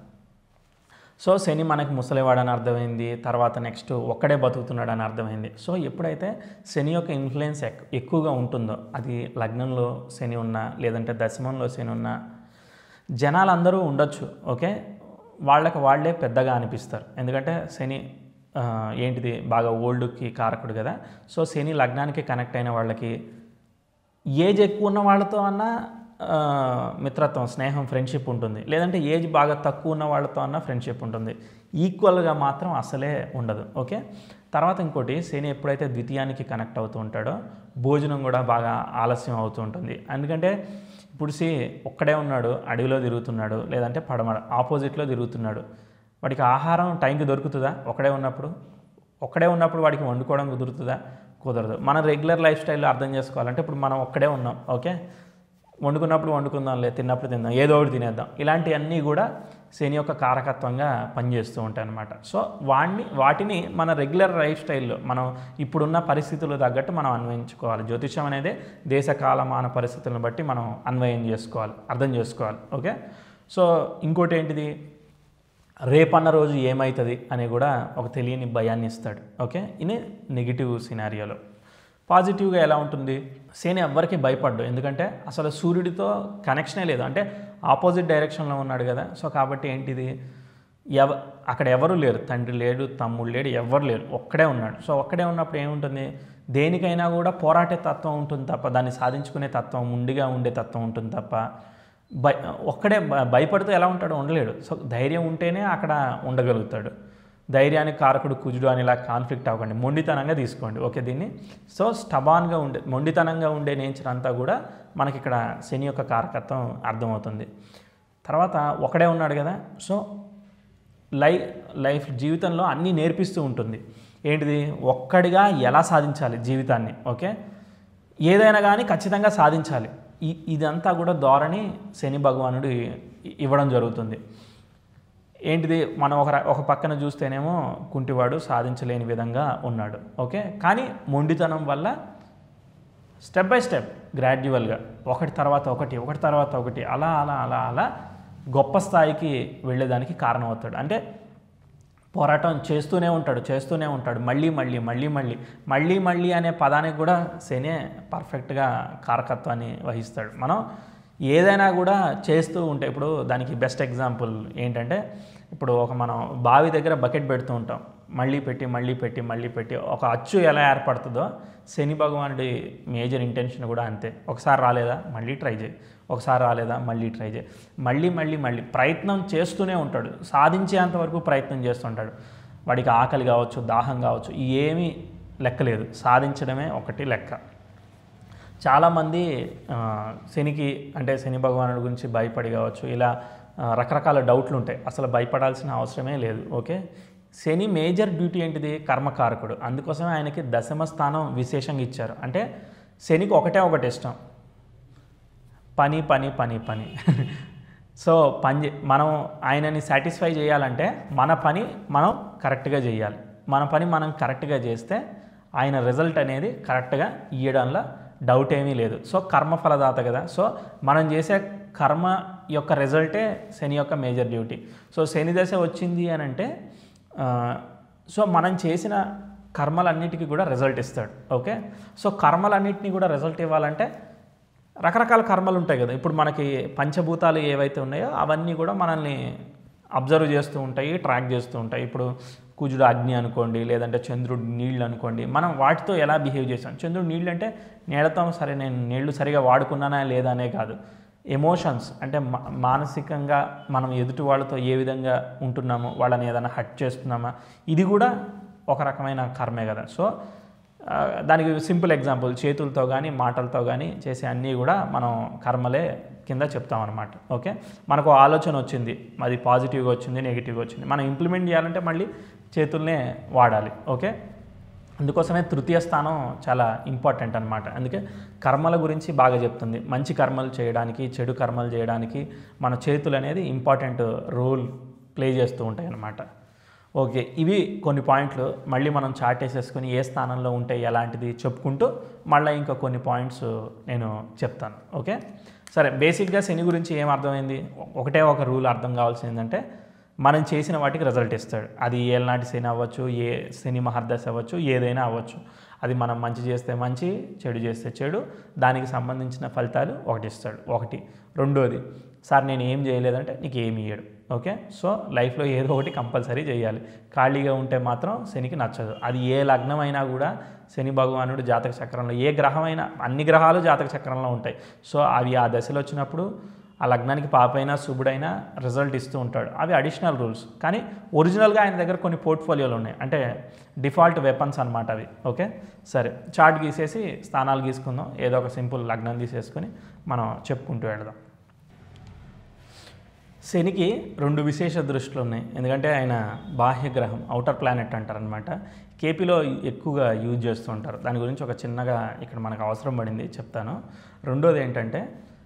సో శని మనకి ముసలివాడని అర్థమైంది తర్వాత నెక్స్ట్ ఒక్కడే బతుకుతున్నాడు అని అర్థమైంది సో ఎప్పుడైతే శని యొక్క ఇన్ఫ్లుయెన్స్ ఎక్ ఎక్కువగా ఉంటుందో అది లగ్నంలో శని ఉన్నా లేదంటే దశమంలో శని ఉన్నా జనాలందరూ ఉండొచ్చు ఓకే వాళ్ళకి వాళ్ళే పెద్దగా అనిపిస్తారు ఎందుకంటే శని ఆ, ఏంటిది బాగా ఓల్డ్కి కారకుడు కదా సో శని లగ్నానికి కనెక్ట్ అయిన వాళ్ళకి ఏజ్ ఎక్కువ ఉన్న వాళ్ళతో అన్న ఆ, మిత్రత్వం స్నేహం ఫ్రెండ్షిప్ ఉంటుంది లేదంటే ఏజ్ బాగా తక్కువ ఉన్న వాళ్ళతో అన్న ఫ్రెండ్షిప్ ఉంటుంది ఈక్వల్గా మాత్రం అసలే ఉండదు ఓకే తర్వాత ఇంకోటి శని ఎప్పుడైతే ద్వితీయానికి కనెక్ట్ అవుతూ ఉంటాడో భోజనం కూడా బాగా ఆలస్యం అవుతూ ఉంటుంది ఎందుకంటే ఇప్పుడు సి ఒక్కడే ఉన్నాడు అడవిలో తిరుగుతున్నాడు లేదంటే పడమర ఆపోజిట్లో తిరుగుతున్నాడు వాడికి ఆహారం టైంకి దొరుకుతుందా ఒక్కడే ఉన్నప్పుడు ఒక్కడే ఉన్నప్పుడు వాడికి వండుకోవడం కుదురుతుందా కుదరదు మన రెగ్యులర్ లైఫ్ స్టైల్లో అర్థం చేసుకోవాలంటే ఇప్పుడు మనం ఒక్కడే ఉన్నాం ఓకే వండుకున్నప్పుడు వండుకుందాంలే తిన్నప్పుడు తిందాం ఏదో ఒకటి తినేద్దాం ఇలాంటివన్నీ కూడా శని యొక్క కారకత్వంగా పనిచేస్తూ ఉంటాయి అన్నమాట సో వాడిని వాటిని మన రెగ్యులర్ లైఫ్ స్టైల్లో మనం ఇప్పుడున్న పరిస్థితులు తగ్గట్టు మనం అన్వయించుకోవాలి జ్యోతిషం అనేది దేశ కాలమాన పరిస్థితులను బట్టి మనం అన్వయం చేసుకోవాలి అర్థం చేసుకోవాలి ఓకే సో ఇంకోటి ఏంటిది రేపన్న రోజు ఏమవుతుంది అని కూడా ఒక తెలియని భయాన్ని ఇస్తాడు ఓకే ఇనే నెగిటివ్ సినారియోలో పాజిటివ్గా ఎలా ఉంటుంది శని ఎవ్వరికి భయపడ్డు ఎందుకంటే అసలు సూర్యుడితో కనెక్షనే లేదు అంటే ఆపోజిట్ డైరెక్షన్లో ఉన్నాడు కదా సో కాబట్టి ఏంటిది ఎవ అక్కడ ఎవరు లేరు తండ్రి లేడు తమ్ముడు లేడు ఎవ్వరు లేరు ఒక్కడే ఉన్నాడు సో ఒక్కడే ఉన్నప్పుడు ఏముంటుంది దేనికైనా కూడా పోరాటే తత్వం ఉంటుంది తప్ప దాన్ని సాధించుకునే తత్వం ఉండిగా ఉండే తత్వం ఉంటుంది తప్ప భయ ఒక్కడే భ- భయపడుతూ ఎలా ఉంటాడో ఉండలేడు సో ధైర్యం ఉంటేనే అక్కడ ఉండగలుగుతాడు ధైర్యానికి కారకుడు కుజుడు అని ఇలా కాన్ఫ్లిక్ట్ అవ్వకండి మొండితనంగా తీసుకోండి ఓకే దీన్ని సో స్టబాన్గా ఉండే మొండితనంగా ఉండే నేచర్ అంతా కూడా మనకి ఇక్కడ శని యొక్క కారకత్వం అర్థమవుతుంది తర్వాత ఒకడే ఉన్నాడు కదా సో లై లైఫ్ జీవితంలో అన్నీ నేర్పిస్తూ ఉంటుంది ఏంటిది ఒక్కడిగా ఎలా సాధించాలి జీవితాన్ని ఓకే ఏదైనా కానీ ఖచ్చితంగా సాధించాలి ఈ ఇదంతా కూడా ధోరణి శని భగవానుడు ఇ- ఇవ్వడం జరుగుతుంది ఏంటిది మనం ఒక ర- ఒక పక్కన చూస్తేనేమో కుంటివాడు సాధించలేని విధంగా ఉన్నాడు ఓకే కానీ మొండితనం వల్ల స్టెప్ బై స్టెప్ గ్రాడ్యువల్గా ఒకటి తర్వాత ఒకటి ఒకటి తర్వాత ఒకటి అలా అలా అలా అలా గొప్ప స్థాయికి వెళ్ళేదానికి కారణమవుతాడు అంటే పోరాటం చేస్తూనే ఉంటాడు చేస్తూనే ఉంటాడు మళ్ళీ మళ్ళీ మళ్ళీ మళ్ళీ మళ్ళీ మళ్ళీ అనే పదానికి కూడా శనే పర్ఫెక్ట్గా కారకత్వాన్ని వహిస్తాడు మనం ఏదైనా కూడా చేస్తూ ఉంటే ఇప్పుడు దానికి బెస్ట్ ఎగ్జాంపుల్ ఏంటంటే ఇప్పుడు ఒక మనం బావి దగ్గర బకెట్ పెడుతూ ఉంటాం మళ్ళీ పెట్టి మళ్ళీ పెట్టి మళ్ళీ పెట్టి ఒక అచ్చు ఎలా ఏర్పడుతుందో శని భగవానుడి మేజర్ ఇంటెన్షన్ కూడా అంతే ఒకసారి రాలేదా మళ్ళీ ట్రై చేయి ఒకసారి రాలేదా మళ్ళీ ట్రై చేయి మళ్ళీ మళ్ళీ మళ్ళీ ప్రయత్నం చేస్తూనే ఉంటాడు సాధించేంత వరకు ప్రయత్నం చేస్తుంటాడు వాడికి ఆకలి కావచ్చు దాహం కావచ్చు ఏమీ లెక్కలేదు సాధించడమే ఒకటి లెక్క చాలామంది ఆ, శనికి అంటే శని భగవానుడి గురించి భయపడి కావచ్చు ఇలా ఆ, రకరకాల డౌట్లు ఉంటాయి అసలు భయపడాల్సిన అవసరమే లేదు ఓకే శని మేజర్ డ్యూటీ ఏంటిది కర్మకారకుడు అందుకోసమే ఆయనకి దశమ స్థానం విశేషంగా ఇచ్చారు అంటే శనికి ఒకటే ఒకటి ఇష్టం పని పని పని పని సో పని చే- మనం ఆయనని సాటిస్ఫై చేయాలంటే మన పని మనం కరెక్ట్గా చేయాలి మన పని మనం కరెక్ట్గా చేస్తే ఆయన రిజల్ట్ అనేది కరెక్ట్గా ఇవ్వడంలో డౌట్ ఏమీ లేదు సో కర్మ ఫలదాత కదా సో మనం చేసే కర్మ యొక్క రిజల్టే శని యొక్క మేజర్ డ్యూటీ సో శని దశ వచ్చింది అని అంటే ఆ, సో మనం చేసిన కర్మలన్నిటికీ కూడా రిజల్ట్ ఇస్తాడు ఓకే సో కర్మలన్నిటిని కూడా రిజల్ట్ ఇవ్వాలంటే రకరకాల కర్మలు ఉంటాయి కదా ఇప్పుడు మనకి పంచభూతాలు ఏవైతే ఉన్నాయో అవన్నీ కూడా మనల్ని అబ్జర్వ్ చేస్తూ ఉంటాయి ట్రాక్ చేస్తూ ఉంటాయి ఇప్పుడు కుజుడు అగ్ని అనుకోండి లేదంటే చంద్రుడు నీళ్ళు అనుకోండి మనం వాటితో ఎలా బిహేవ్ చేస్తాం చంద్రుడు నీళ్ళు అంటే నీళ్ళతో సరే నేను నీళ్లు సరిగా వాడుకున్నానా లేదా అనే కాదు ఎమోషన్స్ అంటే మా- మానసికంగా మనం ఎదుటి వాళ్ళతో ఏ విధంగా ఉంటున్నామో వాళ్ళని ఏదైనా హట్ చేస్తున్నామా ఇది కూడా ఒక రకమైన కర్మే కదా సో ఆ, దానికి సింపుల్ ఎగ్జాంపుల్ చేతులతో కానీ మాటలతో కానీ చేసే అన్నీ కూడా మనం కర్మలే కింద చెప్తామన్నమాట ఓకే మనకు ఆలోచన వచ్చింది అది పాజిటివ్గా వచ్చింది నెగిటివ్గా వచ్చింది మనం ఇంప్లిమెంట్ చేయాలంటే మళ్ళీ చేతుల్నే వాడాలి ఓకే అందుకోసమే తృతీయ స్థానం చాలా ఇంపార్టెంట్ అనమాట అందుకే కర్మల గురించి బాగా చెప్తుంది మంచి కర్మలు చేయడానికి చెడు కర్మలు చేయడానికి మన చేతులు అనేది ఇంపార్టెంట్ రోల్ ప్లే చేస్తూ ఉంటాయి అన్నమాట ఓకే ఇవి కొన్ని పాయింట్లు మళ్ళీ మనం చార్ట్ వేసేసుకొని ఏ స్థానంలో ఉంటే ఎలాంటిది చెప్పుకుంటూ మళ్ళీ ఇంకా కొన్ని పాయింట్స్ నేను చెప్తాను ఓకే సరే బేసిక్గా శని గురించి ఏం అర్థమైంది ఒకటే ఒక రూల్ అర్థం కావాల్సింది ఏంటంటే మనం చేసిన వాటికి రిజల్ట్ ఇస్తాడు అది ఏళ్ళనాటి శని అవ్వచ్చు ఏ శని మహర్దశ అవ్వచ్చు ఏదైనా అవ్వచ్చు అది మనం మంచి చేస్తే మంచి చెడు చేస్తే చెడు దానికి సంబంధించిన ఫలితాలు ఒకటి ఇస్తాడు ఒకటి రెండోది సార్ నేను ఏం చేయలేదంటే నీకు ఏమి ఇయ్యడు ఓకే సో లైఫ్లో ఏదో ఒకటి కంపల్సరీ చేయాలి ఖాళీగా ఉంటే మాత్రం శనికి నచ్చదు అది ఏ లగ్నం అయినా కూడా శని భగవానుడు జాతక చక్రంలో ఏ గ్రహమైనా అన్ని గ్రహాలు జాతక చక్రంలో ఉంటాయి సో అవి ఆ దశలో వచ్చినప్పుడు ఆ లగ్నానికి పాపైనా శుభుడైనా రిజల్ట్ ఇస్తూ ఉంటాడు అవి అడిషనల్ రూల్స్ కానీ ఒరిజినల్గా ఆయన దగ్గర కొన్ని పోర్ట్ఫోలియోలు ఉన్నాయి అంటే డిఫాల్ట్ వెపన్స్ అనమాట అవి ఓకే సరే చార్ట్ గీసేసి స్థానాలు గీసుకుందాం ఏదో ఒక సింపుల్ లగ్నం తీసేసుకొని మనం చెప్పుకుంటూ వెళదాం శనికి రెండు విశేష దృష్టిలు ఉన్నాయి ఎందుకంటే ఆయన బాహ్య గ్రహం అవుటర్ ప్లానెట్ అంటారనమాట కేపీలో ఎక్కువగా యూజ్ చేస్తూ ఉంటారు దాని గురించి ఒక చిన్నగా ఇక్కడ మనకు అవసరం పడింది చెప్తాను రెండోది ఏంటంటే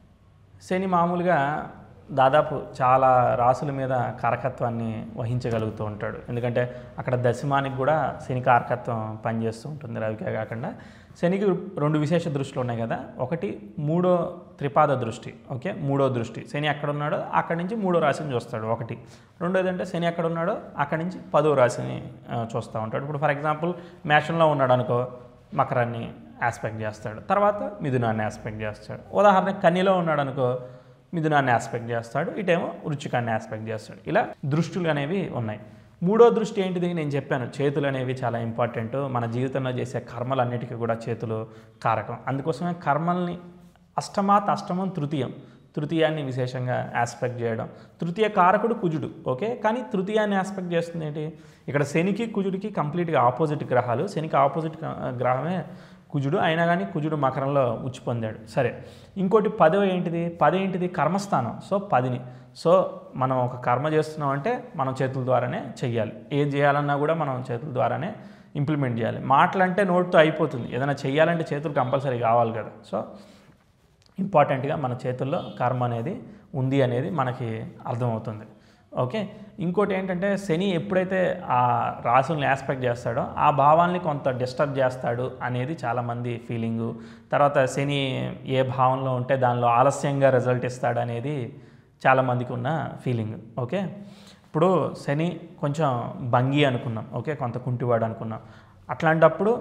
శని మామూలుగా దాదాపు చాలా రాసుల మీద కారకత్వాన్ని వహించగలుగుతూ ఉంటాడు ఎందుకంటే అక్కడ దశమానికి కూడా శని కారకత్వం పనిచేస్తూ ఉంటుంది రవికే కాకుండా శనికి రెండు విశేష దృష్టిలు ఉన్నాయి కదా ఒకటి మూడో త్రిపాద దృష్టి ఓకే మూడో దృష్టి శని ఎక్కడ ఉన్నాడో అక్కడి నుంచి మూడో రాశిని చూస్తాడు ఒకటి రెండోది అంటే శని ఎక్కడ ఉన్నాడో అక్కడి నుంచి పదో రాశిని ఆ, చూస్తూ ఉంటాడు ఇప్పుడు ఫర్ ఎగ్జాంపుల్ మేషంలో ఉన్నాడు అనుకో మకరాన్ని ఆస్పెక్ట్ చేస్తాడు తర్వాత మిథునాన్ని ఆస్పెక్ట్ చేస్తాడు ఉదాహరణకి కన్యలో ఉన్నాడు అనుకో మిథునాన్ని ఆస్పెక్ట్ చేస్తాడు ఇటేమో వృచ్చికాన్ని ఆస్పెక్ట్ చేస్తాడు ఇలా దృష్టులు అనేవి ఉన్నాయి మూడో దృష్టి ఏంటిది నేను చెప్పాను చేతులు అనేవి చాలా ఇంపార్టెంట్ మన జీవితంలో చేసే కర్మలన్నిటికీ కూడా చేతులు కారకం అందుకోసమే కర్మల్ని అష్టమాత్ అష్టమం తృతీయం తృతీయాన్ని విశేషంగా ఆస్పెక్ట్ చేయడం తృతీయ కారకుడు కుజుడు ఓకే కానీ తృతీయాన్ని ఆస్పెక్ట్ చేస్తుంది ఏంటి ఇక్కడ శనికి కుజుడికి కంప్లీట్గా ఆపోజిట్ గ్రహాలు శనికి ఆపోజిట్ గ్రహమే కుజుడు అయినా కానీ కుజుడు మకరంలో ఉచ్చి పొందాడు సరే ఇంకోటి పదవ ఏంటిది పది ఏంటిది కర్మస్థానం సో పదిని సో మనం ఒక కర్మ చేస్తున్నాం అంటే మనం చేతుల ద్వారానే చెయ్యాలి ఏం చేయాలన్నా కూడా మనం చేతుల ద్వారానే ఇంప్లిమెంట్ చేయాలి మాటలంటే నోట్తో అయిపోతుంది ఏదైనా చెయ్యాలంటే చేతులు కంపల్సరీ కావాలి కదా సో ఇంపార్టెంట్గా మన చేతుల్లో కర్మ అనేది ఉంది అనేది మనకి అర్థమవుతుంది ఓకే ఇంకోటి ఏంటంటే శని ఎప్పుడైతే ఆ రాసుల్ని ఆస్పెక్ట్ చేస్తాడో ఆ భావాల్ని కొంత డిస్టర్బ్ చేస్తాడు అనేది చాలామంది ఫీలింగు తర్వాత శని ఏ భావంలో ఉంటే దానిలో ఆలస్యంగా రిజల్ట్ ఇస్తాడు అనేది చాలామందికి ఉన్న ఫీలింగ్ ఓకే ఇప్పుడు శని కొంచెం భంగి అనుకున్నాం ఓకే కొంత కుంటివాడు అనుకున్నాం అట్లాంటప్పుడు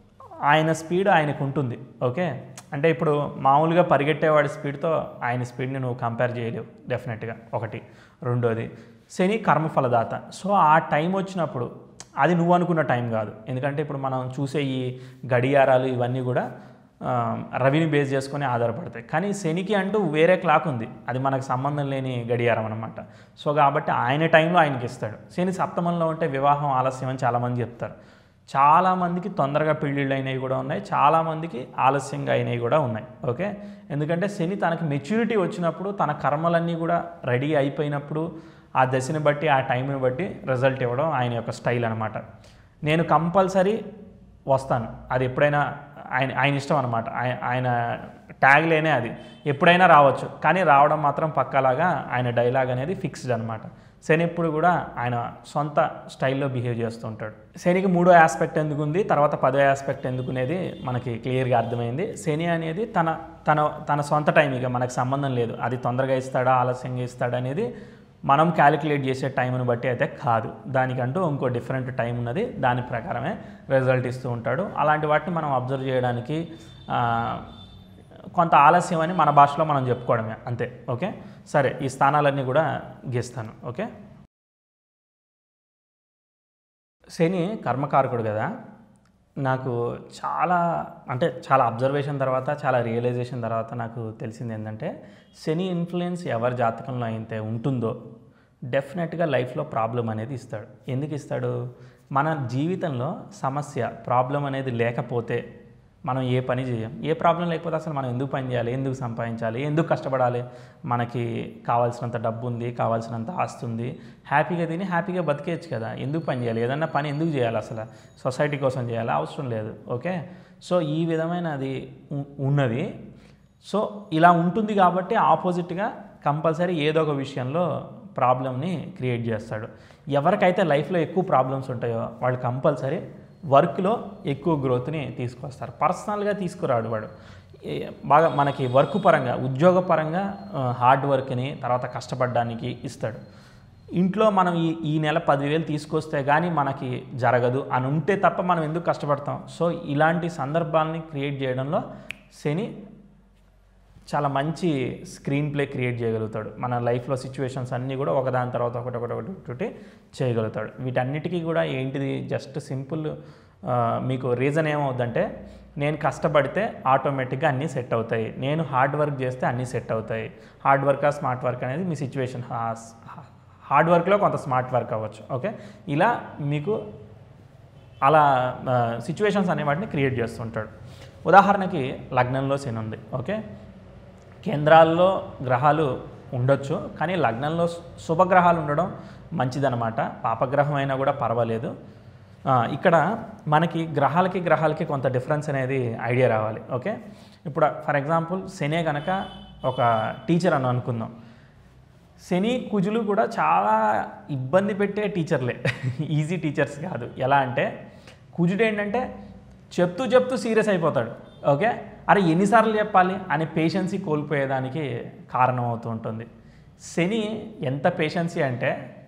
ఆయన స్పీడ్ ఆయనకు ఉంటుంది ఓకే అంటే ఇప్పుడు మామూలుగా పరిగెట్టేవాడి స్పీడ్తో ఆయన స్పీడ్ని నువ్వు కంపేర్ చేయలేవు డెఫినెట్గా ఒకటి రెండోది శని కర్మఫలదాత సో ఆ టైం వచ్చినప్పుడు అది నువ్వు అనుకున్న టైం కాదు ఎందుకంటే ఇప్పుడు మనం చూసే ఈ గడియారాలు ఇవన్నీ కూడా ఆ, రవిని బేస్ చేసుకొని ఆధారపడతాయి కానీ శనికి అంటూ వేరే క్లాక్ ఉంది అది మనకు సంబంధం లేని గడియారం అనమాట సో కాబట్టి ఆయన టైంలో ఆయనకి ఇస్తాడు శని సప్తమంలో ఉంటే వివాహం ఆలస్యం అని చాలామంది చెప్తారు చాలామందికి తొందరగా పెళ్ళిళ్ళు అయినవి కూడా ఉన్నాయి చాలామందికి ఆలస్యంగా అయినవి కూడా ఉన్నాయి ఓకే ఎందుకంటే శని తనకి మెచ్యూరిటీ వచ్చినప్పుడు తన కర్మలన్నీ కూడా రెడీ అయిపోయినప్పుడు ఆ దశని బట్టి ఆ టైంని బట్టి రిజల్ట్ ఇవ్వడం ఆయన యొక్క స్టైల్ అనమాట నేను కంపల్సరీ వస్తాను అది ఎప్పుడైనా ఆయన ఆయన ఇష్టం అనమాట ఆయన ఆయన ట్యాగ్ లేనే అది ఎప్పుడైనా రావచ్చు కానీ రావడం మాత్రం పక్కలాగా ఆయన డైలాగ్ అనేది ఫిక్స్డ్ అనమాట శని ఎప్పుడు కూడా ఆయన సొంత స్టైల్లో బిహేవ్ చేస్తూ ఉంటాడు శనికి మూడో ఆస్పెక్ట్ ఎందుకు ఉంది తర్వాత పదో ఆస్పెక్ట్ ఎందుకు అనేది మనకి క్లియర్గా అర్థమైంది శని అనేది తన తన తన సొంత టైం ఇక మనకు సంబంధం లేదు అది తొందరగా ఇస్తాడా ఆలస్యంగా ఇస్తాడా అనేది మనం క్యాలిక్యులేట్ చేసే టైంని బట్టి అయితే కాదు దానికంటూ ఇంకో డిఫరెంట్ టైం ఉన్నది దాని ప్రకారమే రిజల్ట్ ఇస్తూ ఉంటాడు అలాంటి వాటిని మనం అబ్జర్వ్ చేయడానికి ఆ, కొంత ఆలస్యం అని మన భాషలో మనం చెప్పుకోవడమే అంతే ఓకే సరే ఈ స్థానాలన్నీ కూడా గీస్తాను ఓకే శని కర్మకారకుడు కదా నాకు చాలా అంటే చాలా అబ్జర్వేషన్ తర్వాత చాలా రియలైజేషన్ తర్వాత నాకు తెలిసింది ఏంటంటే శని ఇన్ఫ్లుయెన్స్ ఎవరి జాతకంలో అయితే ఉంటుందో డెఫినెట్గా లైఫ్లో ప్రాబ్లం అనేది ఇస్తాడు ఎందుకు ఇస్తాడు మన జీవితంలో సమస్య ప్రాబ్లం అనేది లేకపోతే మనం ఏ పని చేయం ఏ ప్రాబ్లం లేకపోతే అసలు మనం ఎందుకు పని చేయాలి ఎందుకు సంపాదించాలి ఎందుకు కష్టపడాలి మనకి కావాల్సినంత డబ్బు ఉంది కావాల్సినంత ఆస్తి ఉంది హ్యాపీగా తిని హ్యాపీగా బతికేయచ్చు కదా ఎందుకు పని చేయాలి ఏదన్నా పని ఎందుకు చేయాలి అసలు సొసైటీ కోసం చేయాలి అవసరం లేదు ఓకే సో ఈ విధమైనది ఉ- ఉన్నది సో ఇలా ఉంటుంది కాబట్టి ఆపోజిట్గా కంపల్సరీ ఏదో ఒక విషయంలో ప్రాబ్లమ్ని క్రియేట్ చేస్తాడు ఎవరికైతే లైఫ్లో ఎక్కువ ప్రాబ్లమ్స్ ఉంటాయో వాళ్ళు కంపల్సరీ వర్క్లో ఎక్కువ గ్రోత్ని తీసుకొస్తారు పర్సనల్గా తీసుకురాడు వాడు ఏ- బాగా మనకి వర్క్ పరంగా ఉద్యోగ పరంగా హార్డ్ వర్క్ని తర్వాత కష్టపడడానికి ఇస్తాడు ఇంట్లో మనం ఈ ఈ నెల పదివేలు తీసుకొస్తే కానీ మనకి జరగదు అని ఉంటే తప్ప మనం ఎందుకు కష్టపడతాం సో ఇలాంటి సందర్భాలని క్రియేట్ చేయడంలో శని చాలా మంచి స్క్రీన్ ప్లే క్రియేట్ చేయగలుగుతాడు మన లైఫ్లో సిచ్యువేషన్స్ అన్నీ కూడా ఒకదాని తర్వాత ఒకటి ఒకటి ఒకటి ఒకటి చేయగలుగుతాడు వీటన్నిటికీ కూడా ఏంటిది జస్ట్ సింపుల్ మీకు రీజన్ ఏమవుద్దంటే నేను కష్టపడితే ఆటోమేటిక్గా అన్నీ సెట్ అవుతాయి నేను హార్డ్ వర్క్ చేస్తే అన్నీ సెట్ అవుతాయి హార్డ్ వర్క్ స్మార్ట్ వర్క్ అనేది మీ సిచ్యువేషన్ హార్డ్ వర్క్లో కొంత స్మార్ట్ వర్క్ అవ్వచ్చు ఓకే ఇలా మీకు అలా సిచ్యువేషన్స్ అనే వాటిని క్రియేట్ చేస్తుంటాడు ఉదాహరణకి లగ్నంలో శని ఉంది ఓకే కేంద్రాల్లో గ్రహాలు ఉండొచ్చు కానీ లగ్నంలో శు- శుభగ్రహాలు ఉండడం మంచిదన్నమాట పాపగ్రహం అయినా కూడా పర్వాలేదు ఆ, ఇక్కడ మనకి గ్రహాలకి గ్రహాలకి కొంత డిఫరెన్స్ అనేది ఐడియా రావాలి ఓకే ఇప్పుడు ఫర్ ఎగ్జాంపుల్ శనే కనుక ఒక టీచర్ అని అనుకుందాం శని కుజులు కూడా చాలా ఇబ్బంది పెట్టే టీచర్లే ఈజీ టీచర్స్ కాదు ఎలా అంటే కుజుడు ఏంటంటే చెప్తూ చెప్తూ సీరియస్ అయిపోతాడు ఓకే అరే ఎన్నిసార్లు చెప్పాలి అనే పేషెన్సీ కోల్పోయేదానికి కారణం అవుతూ ఉంటుంది శని ఎంత పేషెన్సీ అంటే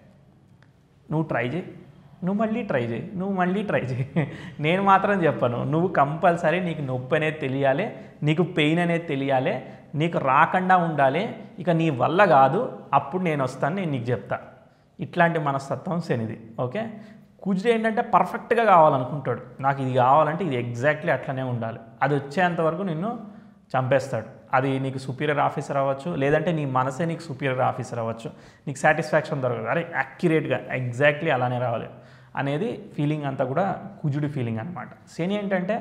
నువ్వు ట్రై చేయి నువ్వు మళ్ళీ ట్రై చేయి నువ్వు మళ్ళీ ట్రై చేయి నేను మాత్రం చెప్పను నువ్వు కంపల్సరీ నీకు నొప్పి అనేది తెలియాలి నీకు పెయిన్ అనేది తెలియాలి నీకు రాకుండా ఉండాలి ఇక నీ వల్ల కాదు అప్పుడు నేను వస్తాను నేను నీకు చెప్తా ఇట్లాంటి మనస్తత్వం శనిది ఓకే కుజుడు ఏంటంటే పర్ఫెక్ట్గా కావాలనుకుంటాడు నాకు ఇది కావాలంటే ఇది ఎగ్జాక్ట్లీ అట్లనే ఉండాలి అది వచ్చేంత వరకు నిన్ను చంపేస్తాడు అది నీకు సుపీరియర్ ఆఫీసర్ అవ్వచ్చు లేదంటే నీ మనసే నీకు సుపీరియర్ ఆఫీసర్ అవ్వచ్చు నీకు సాటిస్ఫాక్షన్ దొరకదు అరే యాక్యురేట్గా ఎగ్జాక్ట్లీ అలానే రావాలి అనేది ఫీలింగ్ అంతా కూడా కుజుడి ఫీలింగ్ అనమాట శని ఏంటంటే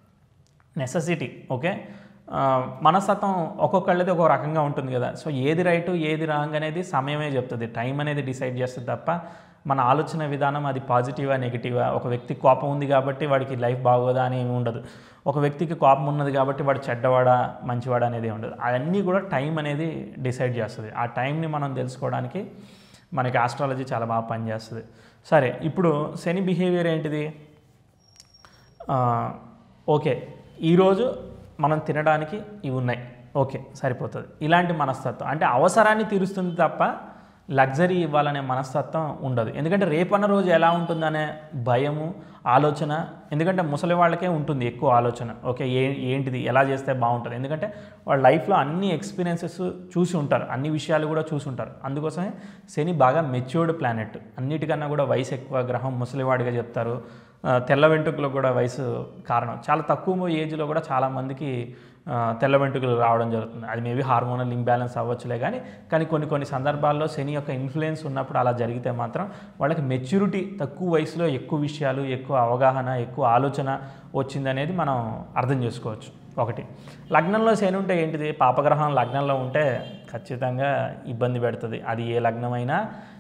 నెససిటీ ఓకే ఆ, మనస్తత్వం ఒక్కొక్కళ్ళది ఒక్కొక్క రకంగా ఉంటుంది కదా సో ఏది రైటు ఏది రాంగ్ అనేది సమయమే చెప్తుంది టైం అనేది డిసైడ్ చేస్తుంది తప్ప మన ఆలోచన విధానం అది పాజిటివా నెగిటివా ఒక వ్యక్తి కోపం ఉంది కాబట్టి వాడికి లైఫ్ బాగోదా అని ఏమి ఉండదు ఒక వ్యక్తికి కోపం ఉన్నది కాబట్టి వాడు చెడ్డవాడా మంచివాడా అనేది ఉండదు అవన్నీ కూడా టైం అనేది డిసైడ్ చేస్తుంది ఆ టైంని మనం తెలుసుకోవడానికి మనకి ఆస్ట్రాలజీ చాలా బాగా పనిచేస్తుంది సరే ఇప్పుడు శని బిహేవియర్ ఏంటిది ఆ, ఓకే ఈరోజు మనం తినడానికి ఇవి ఉన్నాయి ఓకే సరిపోతుంది ఇలాంటి మనస్తత్వం అంటే అవసరాన్ని తీరుస్తుంది తప్ప లగ్జరీ ఇవ్వాలనే మనస్తత్వం ఉండదు ఎందుకంటే రేపన్న రోజు ఎలా ఉంటుందనే భయము ఆలోచన ఎందుకంటే ముసలి వాళ్ళకే ఉంటుంది ఎక్కువ ఆలోచన ఓకే ఏ ఏంటిది ఎలా చేస్తే బాగుంటుంది ఎందుకంటే వాళ్ళ లైఫ్లో అన్ని ఎక్స్పీరియన్సెస్ చూసి ఉంటారు అన్ని విషయాలు కూడా చూసి ఉంటారు అందుకోసమే శని బాగా మెచ్యూర్డ్ ప్లానెట్ అన్నిటికన్నా కూడా వయసు ఎక్కువ గ్రహం ముసలివాడిగా చెప్తారు ఆ, తెల్ల వెంట్రుకలకు కూడా వయసు కారణం చాలా తక్కువ ఏజ్లో కూడా చాలామందికి ఆ, తెల్ల వెంట్రుకలు రావడం జరుగుతుంది అది మేబీ హార్మోనల్ ఇంబ్యాలెన్స్ అవ్వచ్చులే కానీ కానీ కొన్ని కొన్ని సందర్భాల్లో శని యొక్క ఇన్ఫ్లుయెన్స్ ఉన్నప్పుడు అలా జరిగితే మాత్రం వాళ్ళకి మెచ్యూరిటీ తక్కువ వయసులో ఎక్కువ విషయాలు ఎక్కువ అవగాహన ఎక్కువ ఆలోచన వచ్చిందనేది మనం అర్థం చేసుకోవచ్చు ఒకటి లగ్నంలో శని ఉంటే ఏంటిది పాపగ్రహం లగ్నంలో ఉంటే ఖచ్చితంగా ఇబ్బంది పెడుతుంది అది ఏ లగ్నమైనా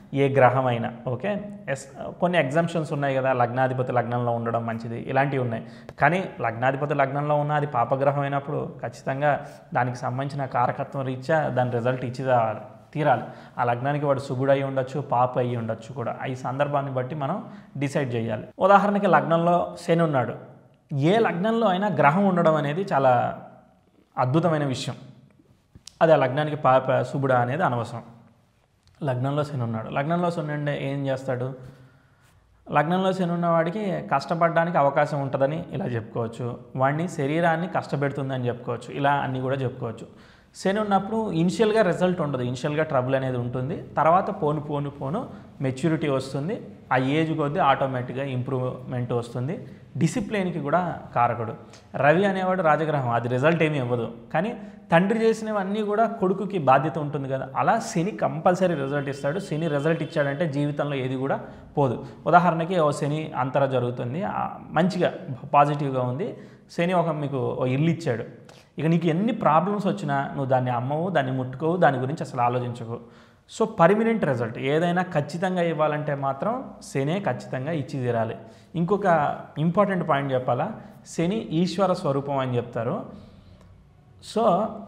ఏ గ్రహమైనా ఓకే ఎస్ కొన్ని ఎగ్జామ్షన్స్ ఉన్నాయి కదా లగ్నాధిపతి లగ్నంలో ఉండడం మంచిది ఇలాంటివి ఉన్నాయి కానీ లగ్నాధిపతి లగ్నంలో ఉన్న అది పాపగ్రహం అయినప్పుడు ఖచ్చితంగా దానికి సంబంధించిన కారకత్వం రీత్యా దాని రిజల్ట్ ఇచ్చి రావాలి తీరాలి ఆ లగ్నానికి వాడు శుభుడు అయి ఉండొచ్చు పాప అయి ఉండొచ్చు కూడా ఈ సందర్భాన్ని బట్టి మనం డిసైడ్ చేయాలి ఉదాహరణకి లగ్నంలో శని ఉన్నాడు ఏ లగ్నంలో అయినా గ్రహం ఉండడం అనేది చాలా అద్భుతమైన విషయం అది ఆ లగ్నానికి పాప శుభుడా అనేది అనవసరం లగ్నంలో శని ఉన్నాడు లగ్నంలో శని ఉండే ఏం చేస్తాడు లగ్నంలో శని ఉన్నవాడికి కష్టపడడానికి అవకాశం ఉంటుందని ఇలా చెప్పుకోవచ్చు వాడిని శరీరాన్ని కష్టపెడుతుందని చెప్పుకోవచ్చు ఇలా అన్నీ కూడా చెప్పుకోవచ్చు శని ఉన్నప్పుడు ఇనిషియల్గా రిజల్ట్ ఉండదు ఇనిషియల్గా ట్రబుల్ అనేది ఉంటుంది తర్వాత పోను పోను పోను మెచ్యూరిటీ వస్తుంది ఆ ఏజ్ కొద్దీ ఆటోమేటిక్గా ఇంప్రూవ్మెంట్ వస్తుంది డిసిప్లిన్కి కూడా కారకుడు రవి అనేవాడు రాజగ్రహం అది రిజల్ట్ ఏమీ ఇవ్వదు కానీ తండ్రి చేసినవన్నీ కూడా కొడుకుకి బాధ్యత ఉంటుంది కదా అలా శని కంపల్సరీ రిజల్ట్ ఇస్తాడు శని రిజల్ట్ ఇచ్చాడంటే జీవితంలో ఏది కూడా పోదు ఉదాహరణకి ఓ శని అంతర జరుగుతుంది ఆ, మంచిగా పాజిటివ్గా ఉంది శని ఒక మీకు ఓ ఇల్లు ఇచ్చాడు ఇక నీకు ఎన్ని ప్రాబ్లమ్స్ వచ్చినా నువ్వు దాన్ని అమ్మవు దాన్ని ముట్టుకోవు దాని గురించి అసలు ఆలోచించకు సో పర్మినెంట్ రిజల్ట్ ఏదైనా ఖచ్చితంగా ఇవ్వాలంటే మాత్రం శనే ఖచ్చితంగా ఇచ్చి తీరాలి ఇంకొక ఇంపార్టెంట్ పాయింట్ చెప్పాలా శని ఈశ్వర స్వరూపం అని చెప్తారు సో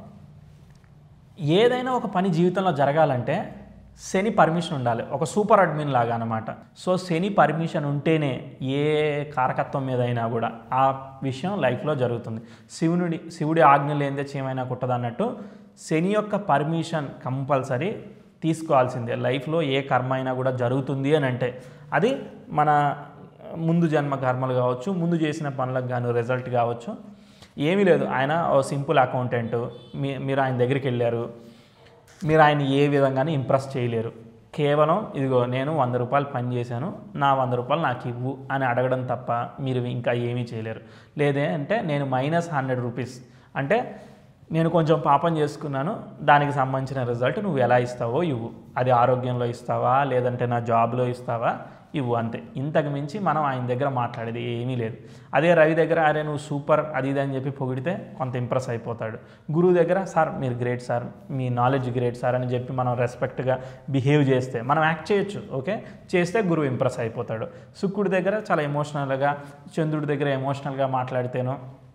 ఏదైనా ఒక పని జీవితంలో జరగాలంటే శని పర్మిషన్ ఉండాలి ఒక సూపర్ అడ్మిన్ లాగా అనమాట సో శని పర్మిషన్ ఉంటేనే ఏ కారకత్వం మీద అయినా కూడా ఆ విషయం లైఫ్లో జరుగుతుంది శివునుడి శివుడి ఆజ్ఞ లేనిదే చీమైనా కుట్టదన్నట్టు శని యొక్క పర్మిషన్ కంపల్సరీ తీసుకోవాల్సిందే లైఫ్లో ఏ కర్మ అయినా కూడా జరుగుతుంది అని అంటే అది మన ముందు జన్మ కర్మలు కావచ్చు ముందు చేసిన పనులకు గాను రిజల్ట్ కావచ్చు ఏమీ లేదు ఆయన ఓ సింపుల్ అకౌంటెంట్ మీ మీరు ఆయన దగ్గరికి వెళ్ళారు మీరు ఆయన ఏ విధంగానే ఇంప్రెస్ చేయలేరు కేవలం ఇదిగో నేను వంద రూపాయలు పని చేశాను నా వంద రూపాయలు నాకు ఇవ్వు అని అడగడం తప్ప మీరు ఇంకా ఏమీ చేయలేరు లేదే అంటే నేను మైనస్ హండ్రెడ్ రూపీస్ అంటే నేను కొంచెం పాపం చేసుకున్నాను దానికి సంబంధించిన రిజల్ట్ నువ్వు ఎలా ఇస్తావో ఇవ్వు అది ఆరోగ్యంలో ఇస్తావా లేదంటే నా జాబ్లో ఇస్తావా ఇవ్వు అంతే ఇంతకు మించి మనం ఆయన దగ్గర మాట్లాడేది ఏమీ లేదు అదే రవి దగ్గర అరే నువ్వు సూపర్ అది ఇది అని చెప్పి పొగిడితే కొంత ఇంప్రెస్ అయిపోతాడు గురువు దగ్గర సార్ మీరు గ్రేట్ సార్ మీ నాలెడ్జ్ గ్రేట్ సార్ అని చెప్పి మనం రెస్పెక్ట్గా బిహేవ్ చేస్తే మనం యాక్ట్ చేయొచ్చు ఓకే చేస్తే గురువు ఇంప్రెస్ అయిపోతాడు శుక్రుడి దగ్గర చాలా ఎమోషనల్గా చంద్రుడి దగ్గర ఎమోషనల్గా మాట్లాడితేనో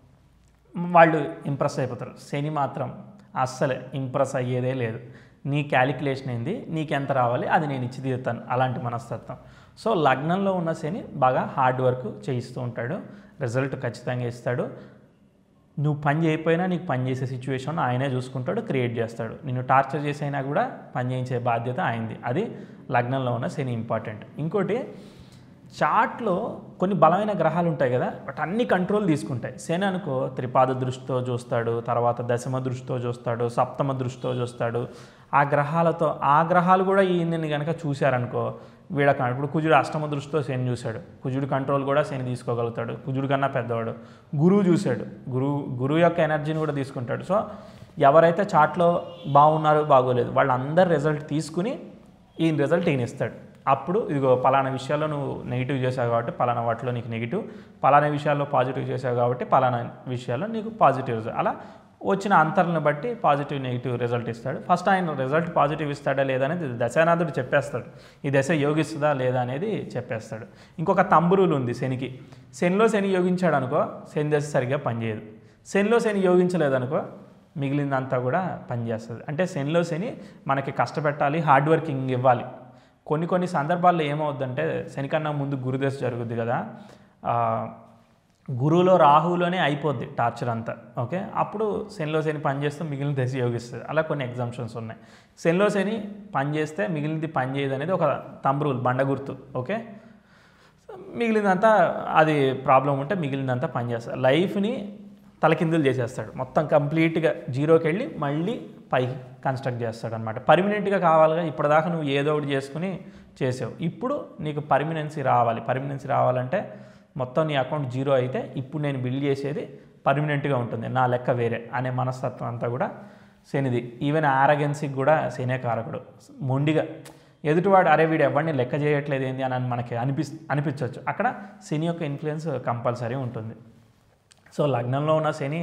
వాళ్ళు ఇంప్రెస్ అయిపోతారు శని మాత్రం అస్సలే ఇంప్రెస్ అయ్యేదే లేదు నీ క్యాలిక్యులేషన్ ఏంది నీకు ఎంత రావాలి అది నేను ఇచ్చి తీరుతాను అలాంటి మనస్తత్వం సో లగ్నంలో ఉన్న శని బాగా హార్డ్ వర్క్ చేయిస్తూ ఉంటాడు రిజల్ట్ ఖచ్చితంగా ఇస్తాడు నువ్వు పని చేయకపోయినా నీకు పని చేసే సిచ్యువేషన్ ఆయనే చూసుకుంటాడు క్రియేట్ చేస్తాడు నిన్ను టార్చర్ చేసైనా కూడా పని చేయించే బాధ్యత ఆయనది అది లగ్నంలో ఉన్న శని ఇంపార్టెంట్ ఇంకోటి చార్ట్లో కొన్ని బలమైన గ్రహాలు ఉంటాయి కదా బట్ అన్ని కంట్రోల్ తీసుకుంటాయి శని అనుకో త్రిపాద దృష్టితో చూస్తాడు తర్వాత దశమ దృష్టితో చూస్తాడు సప్తమ దృష్టితో చూస్తాడు ఆ గ్రహాలతో ఆ గ్రహాలు కూడా ఈయనని కనుక చూశారనుకో వీళ్ళ కన్- ఇప్పుడు కుజుడు అష్టమ దృష్టితో శని చూశాడు కుజుడు కంట్రోల్ కూడా శని తీసుకోగలుగుతాడు కుజుడు కన్నా పెద్దవాడు గురువు చూశాడు గురువు గురువు యొక్క ఎనర్జీని కూడా తీసుకుంటాడు సో ఎవరైతే చాట్లో బాగున్నారు బాగోలేదు వాళ్ళందరి రిజల్ట్ తీసుకుని ఈయన రిజల్ట్ ఈయన ఇస్తాడు అప్పుడు ఇదిగో పలానా విషయాల్లో నువ్వు నెగిటివ్ చేసావు కాబట్టి పలానా వాటిలో నీకు నెగిటివ్ పలానా విషయాల్లో పాజిటివ్ చేసావు కాబట్టి పలానా విషయాల్లో నీకు పాజిటివ్ రిజల్ట్ అలా వచ్చిన అంతర్ని బట్టి పాజిటివ్ నెగిటివ్ రిజల్ట్ ఇస్తాడు ఫస్ట్ ఆయన రిజల్ట్ పాజిటివ్ ఇస్తాడా లేదా అనేది దశానాథుడు చెప్పేస్తాడు ఈ దశ యోగిస్తుందా లేదా అనేది చెప్పేస్తాడు ఇంకొక తంబురులు ఉంది శనికి శనిలో శని యోగించాడు అనుకో శని దశ సరిగ్గా పనిచేయదు శనిలో శని యోగించలేదనుకో మిగిలిందంతా కూడా పనిచేస్తుంది అంటే శనిలో శని మనకి కష్టపెట్టాలి హార్డ్ వర్కింగ్ ఇవ్వాలి కొన్ని కొన్ని సందర్భాల్లో ఏమవుద్దంటే శని కన్నా ముందు గురుదశ జరుగుద్ది కదా ఆ, గురువులో రాహులోనే అయిపోద్ది టార్చర్ అంతా ఓకే అప్పుడు శనిలో శని పని చేస్తూ మిగిలిన దశ యోగిస్తుంది అలా కొన్ని ఎగ్జామ్షన్స్ ఉన్నాయి శనిలో శని పని చేస్తే మిగిలినది పని చేయదు అనేది ఒక తంబ్రూల్ బండ గుర్తు ఓకే మిగిలినంతా అది ప్రాబ్లం ఉంటే మిగిలినంతా పనిచేస్తాడు లైఫ్ని తలకిందులు చేసేస్తాడు మొత్తం కంప్లీట్గా జీరోకి వెళ్ళి మళ్ళీ పైకి కన్స్ట్రక్ట్ చేస్తాడు అనమాట పర్మనెంట్గా కావాలిగా ఇప్పటిదాకా నువ్వు ఏదో ఒకటి చేసుకుని చేసావు ఇప్పుడు నీకు పర్మినెన్సీ రావాలి పర్మినెన్సీ రావాలంటే మొత్తం నీ అకౌంట్ జీరో అయితే ఇప్పుడు నేను బిల్డ్ చేసేది పర్మనెంట్గా ఉంటుంది నా లెక్క వేరే అనే మనస్తత్వం అంతా కూడా శనిది ఈవెన్ ఆరగెన్సీకి కూడా శనే కారకుడు మొండిగా ఎదుటివాడు అరే వీడు ఎవరిని లెక్క చేయట్లేదు ఏంది అని మనకి అనిపిస్ అనిపించవచ్చు అక్కడ శని యొక్క ఇన్ఫ్లుయెన్స్ కంపల్సరీ ఉంటుంది సో లగ్నంలో ఉన్న శని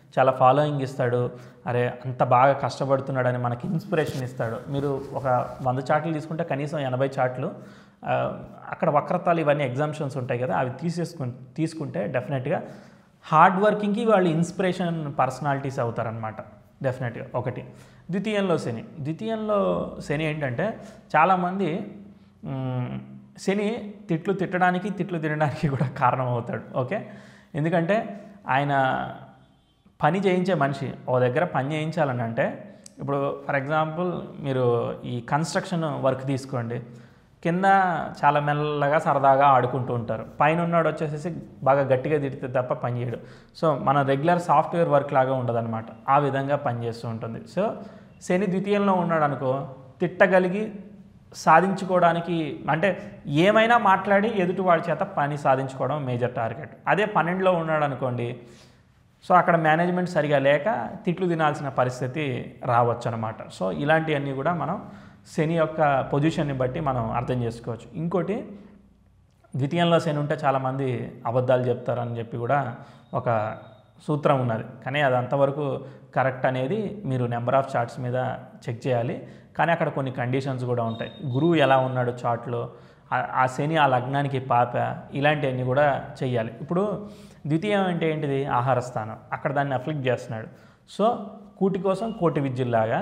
చాలా ఫాలోయింగ్ ఇస్తాడు అరే అంత బాగా కష్టపడుతున్నాడని మనకి ఇన్స్పిరేషన్ ఇస్తాడు మీరు ఒక వంద చాట్లు తీసుకుంటే కనీసం ఎనభై చాట్లు ఆ, అక్కడ వక్రతాలు ఇవన్నీ ఎగ్జామ్షన్స్ ఉంటాయి కదా అవి తీసేసుకు తీసుకుంటే డెఫినెట్గా హార్డ్ వర్కింగ్కి వాళ్ళు ఇన్స్పిరేషన్ పర్సనాలిటీస్ అవుతారనమాట డెఫినెట్గా ఒకటి ద్వితీయంలో శని ద్వితీయంలో శని ఏంటంటే చాలామంది మ్, శని తిట్లు తిట్టడానికి తిట్లు తినడానికి కూడా కారణం అవుతాడు ఓకే ఎందుకంటే ఆయన పని చేయించే మనిషి ఓ దగ్గర పని చేయించాలని అంటే ఇప్పుడు ఫర్ ఎగ్జాంపుల్ మీరు ఈ కన్స్ట్రక్షన్ వర్క్ తీసుకోండి కింద చాలా మెల్లగా సరదాగా ఆడుకుంటూ ఉంటారు పైన ఉన్నాడు వచ్చేసేసి బాగా గట్టిగా తిడితే తప్ప పని చేయడు సో మన రెగ్యులర్ సాఫ్ట్వేర్ వర్క్ లాగా ఉండదన్నమాట ఆ విధంగా పనిచేస్తూ ఉంటుంది సో శని ద్వితీయంలో ఉన్నాడు అనుకో తిట్టగలిగి సాధించుకోవడానికి అంటే ఏమైనా మాట్లాడి ఎదుటి వాడి చేత పని సాధించుకోవడం మేజర్ టార్గెట్ అదే పన్నెండులో ఉన్నాడు అనుకోండి సో అక్కడ మేనేజ్మెంట్ సరిగా లేక తిట్లు తినాల్సిన పరిస్థితి రావచ్చు అనమాట సో ఇలాంటివన్నీ కూడా మనం శని యొక్క పొజిషన్ని బట్టి మనం అర్థం చేసుకోవచ్చు ఇంకోటి ద్వితీయంలో శని ఉంటే చాలామంది అబద్ధాలు చెప్తారని చెప్పి కూడా ఒక సూత్రం ఉన్నది కానీ అది అంతవరకు కరెక్ట్ అనేది మీరు నెంబర్ ఆఫ్ చార్ట్స్ మీద చెక్ చేయాలి కానీ అక్కడ కొన్ని కండిషన్స్ కూడా ఉంటాయి గురువు ఎలా ఉన్నాడు చార్ట్లో ఆ- ఆ శని ఆ లగ్నానికి పాప ఇలాంటివన్నీ కూడా చెయ్యాలి ఇప్పుడు ద్వితీయం అంటే ఏంటిది ఆహార స్థానం అక్కడ దాన్ని అఫ్లిక్ట్ చేస్తున్నాడు సో కూటి కోసం కోటి విద్యుల్లాగా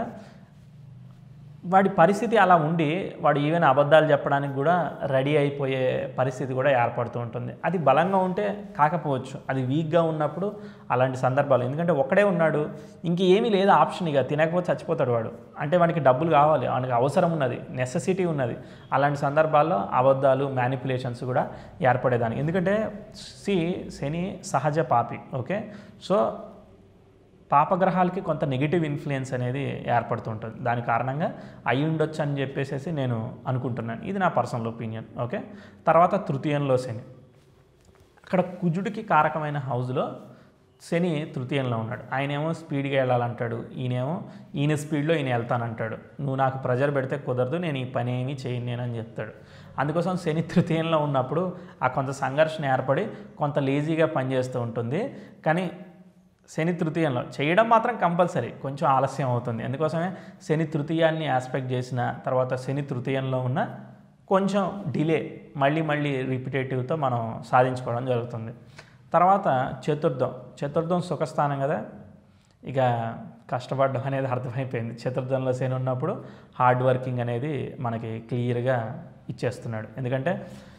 వాడి పరిస్థితి అలా ఉండి వాడు ఈవెన్ అబద్ధాలు చెప్పడానికి కూడా రెడీ అయిపోయే పరిస్థితి కూడా ఏర్పడుతూ ఉంటుంది అది బలంగా ఉంటే కాకపోవచ్చు అది వీక్గా ఉన్నప్పుడు అలాంటి సందర్భాలు ఎందుకంటే ఒక్కడే ఉన్నాడు ఇంక ఏమీ లేదు ఆప్షన్ ఇక తినకపోతే చచ్చిపోతాడు వాడు అంటే వానికి డబ్బులు కావాలి వానికి అవసరం ఉన్నది నెసెసిటీ ఉన్నది అలాంటి సందర్భాల్లో అబద్ధాలు మ్యానిపులేషన్స్ కూడా ఏర్పడేదానికి ఎందుకంటే సి శని సహజ పాపి ఓకే సో పాపగ్రహాలకి కొంత నెగిటివ్ ఇన్ఫ్లుయెన్స్ అనేది ఏర్పడుతుంటుంది దాని కారణంగా అయి ఉండొచ్చు అని చెప్పేసి నేను అనుకుంటున్నాను ఇది నా పర్సనల్ ఒపీనియన్ ఓకే తర్వాత తృతీయంలో శని అక్కడ కుజుడికి కారకమైన హౌస్లో శని తృతీయంలో ఉన్నాడు ఆయనేమో స్పీడ్గా వెళ్ళాలంటాడు ఈయనేమో ఈయన స్పీడ్లో ఈయన వెళ్తానంటాడు నువ్వు నాకు ప్రెజర్ పెడితే కుదరదు నేను ఈ పని ఏమీ చేయను నేను అని చెప్తాడు అందుకోసం శని తృతీయంలో ఉన్నప్పుడు ఆ కొంత సంఘర్షణ ఏర్పడి కొంత లేజీగా పనిచేస్తూ ఉంటుంది కానీ శని తృతీయంలో చేయడం మాత్రం కంపల్సరీ కొంచెం ఆలస్యం అవుతుంది అందుకోసమే శని తృతీయాన్ని ఆస్పెక్ట్ చేసిన తర్వాత శని తృతీయంలో ఉన్న కొంచెం డిలే మళ్ళీ మళ్ళీ రిపిటేటివ్తో మనం సాధించుకోవడం జరుగుతుంది తర్వాత చతుర్థం చతుర్థం సుఖస్థానం కదా ఇక కష్టపడడం అనేది అర్థమైపోయింది చతుర్థంలో శని ఉన్నప్పుడు హార్డ్ వర్కింగ్ అనేది మనకి క్లియర్గా ఇచ్చేస్తున్నాడు ఎందుకంటే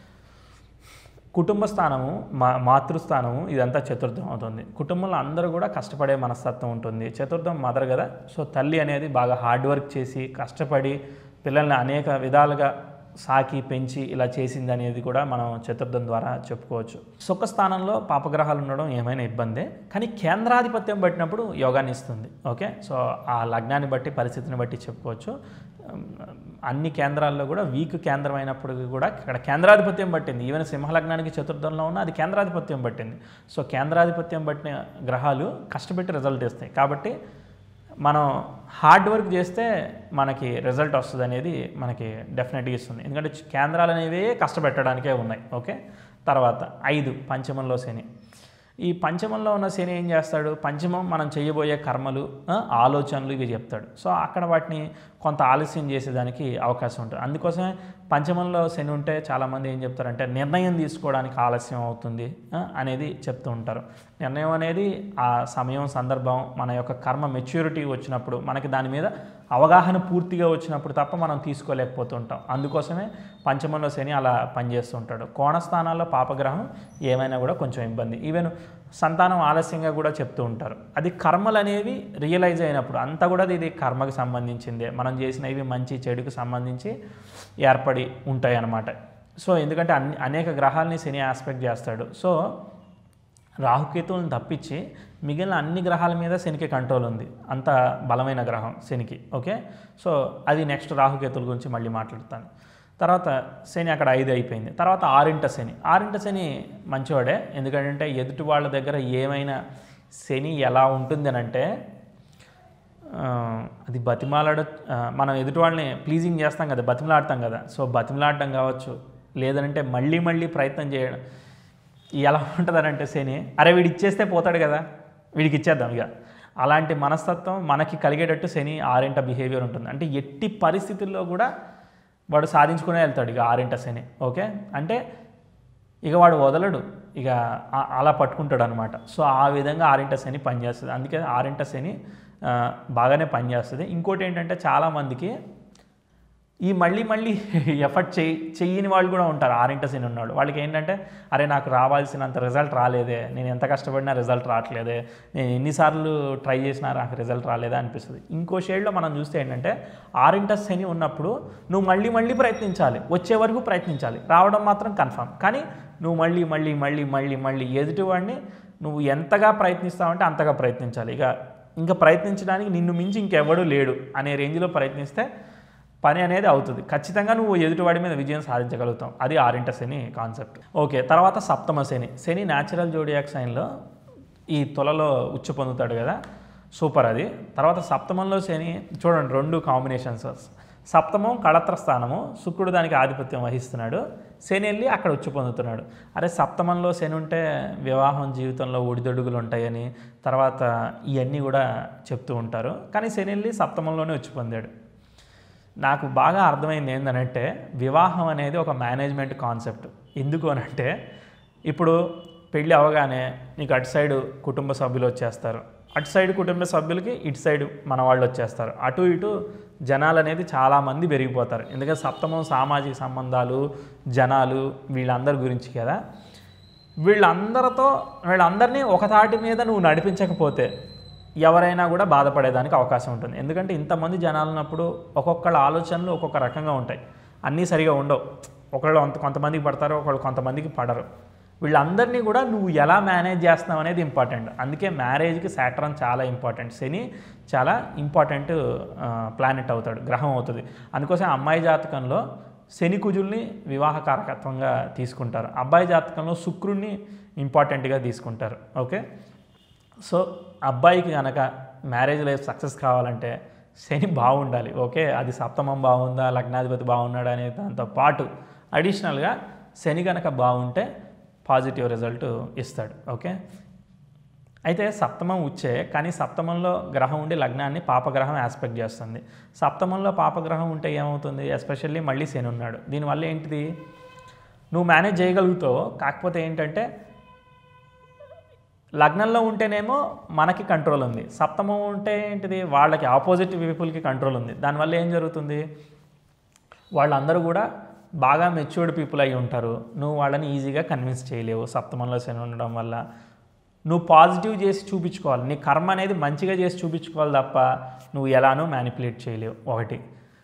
కుటుంబ స్థానము మా మాతృస్థానము ఇదంతా చతుర్థం అవుతుంది కుటుంబంలో అందరూ కూడా కష్టపడే మనస్తత్వం ఉంటుంది చతుర్థం మదర్ కదా సో తల్లి అనేది బాగా హార్డ్ వర్క్ చేసి కష్టపడి పిల్లల్ని అనేక విధాలుగా సాకి పెంచి ఇలా చేసింది అనేది కూడా మనం చతుర్థం ద్వారా చెప్పుకోవచ్చు సుఖ స్థానంలో పాపగ్రహాలు ఉండడం ఏమైనా ఇబ్బందే కానీ కేంద్రాధిపత్యం పట్టినప్పుడు యోగాన్ని ఇస్తుంది ఓకే సో ఆ లగ్నాన్ని బట్టి పరిస్థితిని బట్టి చెప్పుకోవచ్చు ఉమ్, అన్ని కేంద్రాల్లో కూడా వీక్ కేంద్రం అయినప్పుడు కూడా ఇక్కడ కేంద్రాధిపత్యం పట్టింది ఈవెన్ సింహలగ్నానికి చతుర్థంలో ఉన్న అది కేంద్రాధిపత్యం పట్టింది సో కేంద్రాధిపత్యం పట్టిన గ్రహాలు కష్టపెట్టి రిజల్ట్ ఇస్తాయి కాబట్టి మనం హార్డ్ వర్క్ చేస్తే మనకి రిజల్ట్ వస్తుంది అనేది మనకి డెఫినెట్గా ఇస్తుంది ఎందుకంటే కేంద్రాలు అనేవి కష్టపెట్టడానికే ఉన్నాయి ఓకే తర్వాత ఐదు పంచమంలో శని ఈ పంచమంలో ఉన్న శని ఏం చేస్తాడు పంచమం మనం చేయబోయే కర్మలు ఆ, ఆలోచనలు ఇవి చెప్తాడు సో అక్కడ వాటిని కొంత ఆలస్యం చేసేదానికి అవకాశం ఉంటుంది అందుకోసమే పంచమంలో శని ఉంటే చాలామంది ఏం చెప్తారంటే నిర్ణయం తీసుకోవడానికి ఆలస్యం అవుతుంది ఆ, అనేది చెప్తూ ఉంటారు నిర్ణయం అనేది ఆ సమయం సందర్భం మన యొక్క కర్మ మెచ్యూరిటీ వచ్చినప్పుడు మనకి దాని మీద అవగాహన పూర్తిగా వచ్చినప్పుడు తప్ప మనం తీసుకోలేకపోతుంటాం అందుకోసమే పంచమంలో శని అలా పనిచేస్తూ ఉంటాడు కోణస్థానాల్లో పాపగ్రహం ఏమైనా కూడా కొంచెం ఇబ్బంది ఈవెన్ సంతానం ఆలస్యంగా కూడా చెప్తూ ఉంటారు అది కర్మలు అనేవి రియలైజ్ అయినప్పుడు అంతా కూడా ఇది కర్మకి సంబంధించిందే మనం చేసినవి మంచి చెడుకు సంబంధించి ఏర్పడి ఉంటాయి అన్నమాట సో ఎందుకంటే అన్ని అనేక గ్రహాలని శని ఆస్పెక్ట్ చేస్తాడు సో రాహుకేతువులను తప్పించి మిగిలిన అన్ని గ్రహాల మీద శనికి కంట్రోల్ ఉంది అంత బలమైన గ్రహం శనికి ఓకే సో అది నెక్స్ట్ రాహుకేతువుల గురించి మళ్ళీ మాట్లాడతాను తర్వాత శని అక్కడ ఐదు అయిపోయింది తర్వాత ఆరింట శని ఆరింట శని మంచివాడే ఎందుకంటే ఎదుటి వాళ్ళ దగ్గర ఏమైనా శని ఎలా ఉంటుంది అని అంటే ఆ, అది బతిమాలాడ ఆ, మనం ఎదుటి వాళ్ళని ప్లీజింగ్ చేస్తాం కదా బతిమలాడతాం కదా సో బతిమలాడటం కావచ్చు లేదంటే మళ్ళీ మళ్ళీ ప్రయత్నం చేయడం ఎలా ఉంటుందనంటే శని అరే వీడు ఇచ్చేస్తే పోతాడు కదా వీడికి ఇచ్చేద్దాం ఇక అలాంటి మనస్తత్వం మనకి కలిగేటట్టు శని ఆరింట బిహేవియర్ ఉంటుంది అంటే ఎట్టి పరిస్థితుల్లో కూడా వాడు సాధించుకునే వెళ్తాడు ఇక ఆరింట శని ఓకే అంటే ఇక వాడు వదలడు ఇక ఆ- అలా పట్టుకుంటాడు అనమాట సో ఆ విధంగా ఆరింట శని పనిచేస్తుంది అందుకే ఆరింట శని ఆ, బాగానే పనిచేస్తుంది ఇంకోటి ఏంటంటే చాలామందికి ఈ మళ్ళీ మళ్ళీ ఎఫర్ట్ చేయి చెయ్యని వాళ్ళు కూడా ఉంటారు ఆరింట శని ఉన్నాడు వాళ్ళకి ఏంటంటే అరే నాకు రావాల్సినంత రిజల్ట్ రాలేదే నేను ఎంత కష్టపడినా రిజల్ట్ రావట్లేదే నేను ఎన్నిసార్లు ట్రై చేసినా నాకు రిజల్ట్ రాలేదే అనిపిస్తుంది ఇంకో షేడ్లో మనం చూస్తే ఏంటంటే ఆరింట శని ఉన్నప్పుడు నువ్వు మళ్ళీ మళ్ళీ ప్రయత్నించాలి వచ్చే వరకు ప్రయత్నించాలి రావడం మాత్రం కన్ఫామ్ కానీ నువ్వు మళ్ళీ మళ్ళీ మళ్ళీ మళ్ళీ మళ్ళీ ఎదుటివాడిని నువ్వు ఎంతగా ప్రయత్నిస్తావంటే అంతగా ప్రయత్నించాలి ఇక ఇంకా ప్రయత్నించడానికి నిన్ను మించి ఇంకెవడూ లేడు అనే రేంజ్లో ప్రయత్నిస్తే పని అనేది అవుతుంది ఖచ్చితంగా నువ్వు ఎదుటివాడి మీద విజయం సాధించగలుగుతావు అది ఆరింట శని కాన్సెప్ట్ ఓకే తర్వాత సప్తమ శని శని న్యాచురల్ జోడియాక్ సైన్లో ఈ తులలో ఉచ్చు పొందుతాడు కదా సూపర్ అది తర్వాత సప్తమంలో శని చూడండి రెండు కాంబినేషన్స్ సప్తమం కళత్ర స్థానము శుక్రుడు దానికి ఆధిపత్యం వహిస్తున్నాడు శని వెళ్ళి అక్కడ ఉచ్చు పొందుతున్నాడు అరే సప్తమంలో శని ఉంటే వివాహం జీవితంలో ఒడిదొడుగులు ఉంటాయని తర్వాత ఇవన్నీ కూడా చెప్తూ ఉంటారు కానీ శని వెళ్ళి సప్తమంలోనే ఉచ్చు పొందాడు నాకు బాగా అర్థమైంది ఏంటంటే వివాహం అనేది ఒక మేనేజ్మెంట్ కాన్సెప్ట్ ఎందుకు అని అంటే ఇప్పుడు పెళ్ళి అవగానే నీకు అటు సైడ్ కుటుంబ సభ్యులు వచ్చేస్తారు అటు సైడ్ కుటుంబ సభ్యులకి ఇటు సైడ్ మన వాళ్ళు వచ్చేస్తారు అటు ఇటు జనాలు అనేది చాలామంది పెరిగిపోతారు ఎందుకంటే సప్తమం సామాజిక సంబంధాలు జనాలు వీళ్ళందరి గురించి కదా వీళ్ళందరితో వీళ్ళందరినీ ఒక తాటి మీద నువ్వు నడిపించకపోతే ఎవరైనా కూడా బాధపడేదానికి అవకాశం ఉంటుంది ఎందుకంటే ఇంతమంది జనాలు ఉన్నప్పుడు ఒక్కొక్కళ్ళ ఆలోచనలు ఒక్కొక్క రకంగా ఉంటాయి అన్నీ సరిగా ఉండవు ఒకళ్ళు కొంత కొంతమందికి పడతారు ఒకళ్ళు కొంతమందికి పడరు వీళ్ళందరినీ కూడా నువ్వు ఎలా మేనేజ్ చేస్తున్నావు అనేది ఇంపార్టెంట్ అందుకే మ్యారేజ్కి సాటర్న్ చాలా ఇంపార్టెంట్ శని చాలా ఇంపార్టెంట్ ప్లానెట్ అవుతాడు గ్రహం అవుతుంది అందుకోసం అమ్మాయి జాతకంలో శని కుజుల్ని వివాహ కారకత్వంగా తీసుకుంటారు అబ్బాయి జాతకంలో శుక్రుణ్ణి ఇంపార్టెంట్గా తీసుకుంటారు ఓకే సో అబ్బాయికి కనుక మ్యారేజ్ లైఫ్ సక్సెస్ కావాలంటే శని బాగుండాలి ఓకే అది సప్తమం బాగుందా లగ్నాధిపతి బాగున్నాడా అనే దాంతో పాటు అడిషనల్గా శని కనుక బాగుంటే పాజిటివ్ రిజల్ట్ ఇస్తాడు ఓకే అయితే సప్తమం ఉచ్చే కానీ సప్తమంలో గ్రహం ఉండి లగ్నాన్ని పాపగ్రహం ఆస్పెక్ట్ చేస్తుంది సప్తమంలో పాపగ్రహం ఉంటే ఏమవుతుంది ఎస్పెషల్లీ మళ్ళీ శని ఉన్నాడు దీనివల్ల ఏంటిది నువ్వు మేనేజ్ చేయగలుగుతావు కాకపోతే ఏంటంటే లగ్నంలో ఉంటేనేమో మనకి కంట్రోల్ ఉంది సప్తమం ఉంటే ఏంటిది వాళ్ళకి ఆపోజిట్ పీపుల్కి కంట్రోల్ ఉంది దానివల్ల ఏం జరుగుతుంది వాళ్ళందరూ కూడా బాగా మెచ్యూర్డ్ పీపుల్ అయి ఉంటారు నువ్వు వాళ్ళని ఈజీగా కన్విన్స్ చేయలేవు సప్తమంలో శని ఉండడం వల్ల నువ్వు పాజిటివ్ చేసి చూపించుకోవాలి నీ కర్మ అనేది మంచిగా చేసి చూపించుకోవాలి తప్ప నువ్వు ఎలానూ మ్యానిపులేట్ చేయలేవు ఒకటి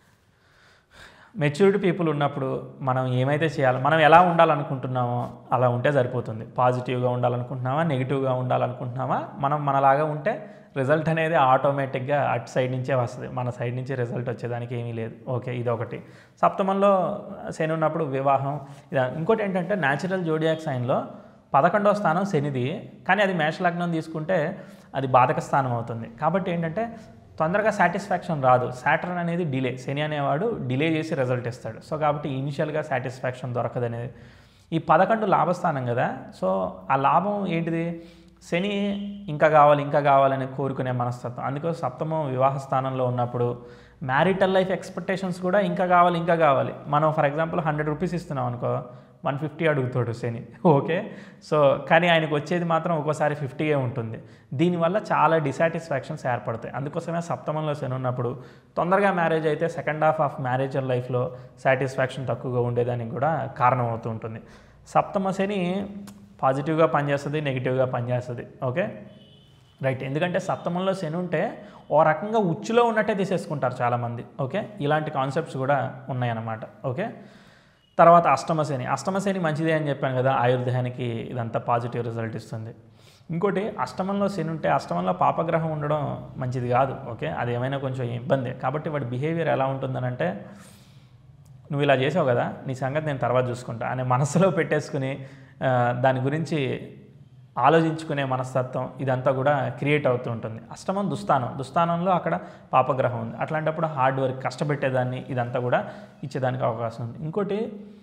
మెచ్యూర్డ్ పీపుల్ ఉన్నప్పుడు మనం ఏమైతే చేయాలి మనం ఎలా ఉండాలనుకుంటున్నామో అలా ఉంటే సరిపోతుంది పాజిటివ్గా ఉండాలనుకుంటున్నామా నెగిటివ్గా ఉండాలనుకుంటున్నామా మనం మనలాగా ఉంటే రిజల్ట్ అనేది ఆటోమేటిక్గా అటు సైడ్ నుంచే వస్తుంది మన సైడ్ నుంచి రిజల్ట్ వచ్చేదానికి ఏమీ లేదు ఓకే ఇది ఒకటి సప్తమంలో శని ఉన్నప్పుడు వివాహం ఇది ఇంకోటి ఏంటంటే న్యాచురల్ జోడియాక్ సైన్లో పదకొండవ స్థానం శనిది కానీ అది మేషలగ్నం తీసుకుంటే అది బాధక స్థానం అవుతుంది కాబట్టి ఏంటంటే తొందరగా సాటిస్ఫాక్షన్ రాదు సాటర్న్ అనేది డిలే శని అనేవాడు డిలే చేసి రిజల్ట్ ఇస్తాడు సో కాబట్టి ఇనిషియల్గా సాటిస్ఫాక్షన్ దొరకదు అనేది ఈ పదకొండు లాభస్థానం కదా సో ఆ లాభం ఏంటిది శని ఇంకా కావాలి ఇంకా కావాలని కోరుకునే మనస్తత్వం అందుకోసం సప్తమం వివాహ స్థానంలో ఉన్నప్పుడు మ్యారిటల్ లైఫ్ ఎక్స్పెక్టేషన్స్ కూడా ఇంకా కావాలి ఇంకా కావాలి మనం ఫర్ ఎగ్జాంపుల్ హండ్రెడ్ రూపీస్ ఇస్తున్నాం అనుకో వన్ ఫిఫ్టీ అడుగుతాడు శని ఓకే సో కానీ ఆయనకు వచ్చేది మాత్రం ఒక్కోసారి ఫిఫ్టీయే ఉంటుంది దీనివల్ల చాలా డిసాటిస్ఫాక్షన్స్ ఏర్పడతాయి అందుకోసమే సప్తమంలో శని ఉన్నప్పుడు తొందరగా మ్యారేజ్ అయితే సెకండ్ హాఫ్ ఆఫ్ మ్యారేజ్ లైఫ్లో సాటిస్ఫాక్షన్ తక్కువగా ఉండేదానికి కూడా కారణం అవుతూ ఉంటుంది సప్తమ శని పాజిటివ్గా పనిచేస్తుంది నెగిటివ్గా పనిచేస్తుంది ఓకే రైట్ ఎందుకంటే సప్తమంలో శని ఉంటే ఓ రకంగా ఉచ్చులో ఉన్నట్టే తీసేసుకుంటారు చాలామంది ఓకే ఇలాంటి కాన్సెప్ట్స్ కూడా ఉన్నాయన్నమాట ఓకే తర్వాత అష్టమ శని అష్టమ శని మంచిదే అని చెప్పాను కదా ఆయుర్దేహానికి ఇదంతా పాజిటివ్ రిజల్ట్ ఇస్తుంది ఇంకోటి అష్టమంలో శని ఉంటే అష్టమంలో పాపగ్రహం ఉండడం మంచిది కాదు ఓకే అది ఏమైనా కొంచెం ఇబ్బంది కాబట్టి వాడి బిహేవియర్ ఎలా ఉంటుందనంటే నువ్వు ఇలా చేసావు కదా నీ సంగతి నేను తర్వాత చూసుకుంటా అనే మనసులో పెట్టేసుకుని ఆ, దాని గురించి ఆలోచించుకునే మనస్తత్వం ఇదంతా కూడా క్రియేట్ అవుతూ ఉంటుంది అష్టమం దుస్థానం దుస్థానంలో అక్కడ పాపగ్రహం ఉంది అట్లాంటప్పుడు హార్డ్ వర్క్ కష్టపెట్టేదాన్ని ఇదంతా కూడా ఇచ్చేదానికి అవకాశం ఉంది ఇంకోటి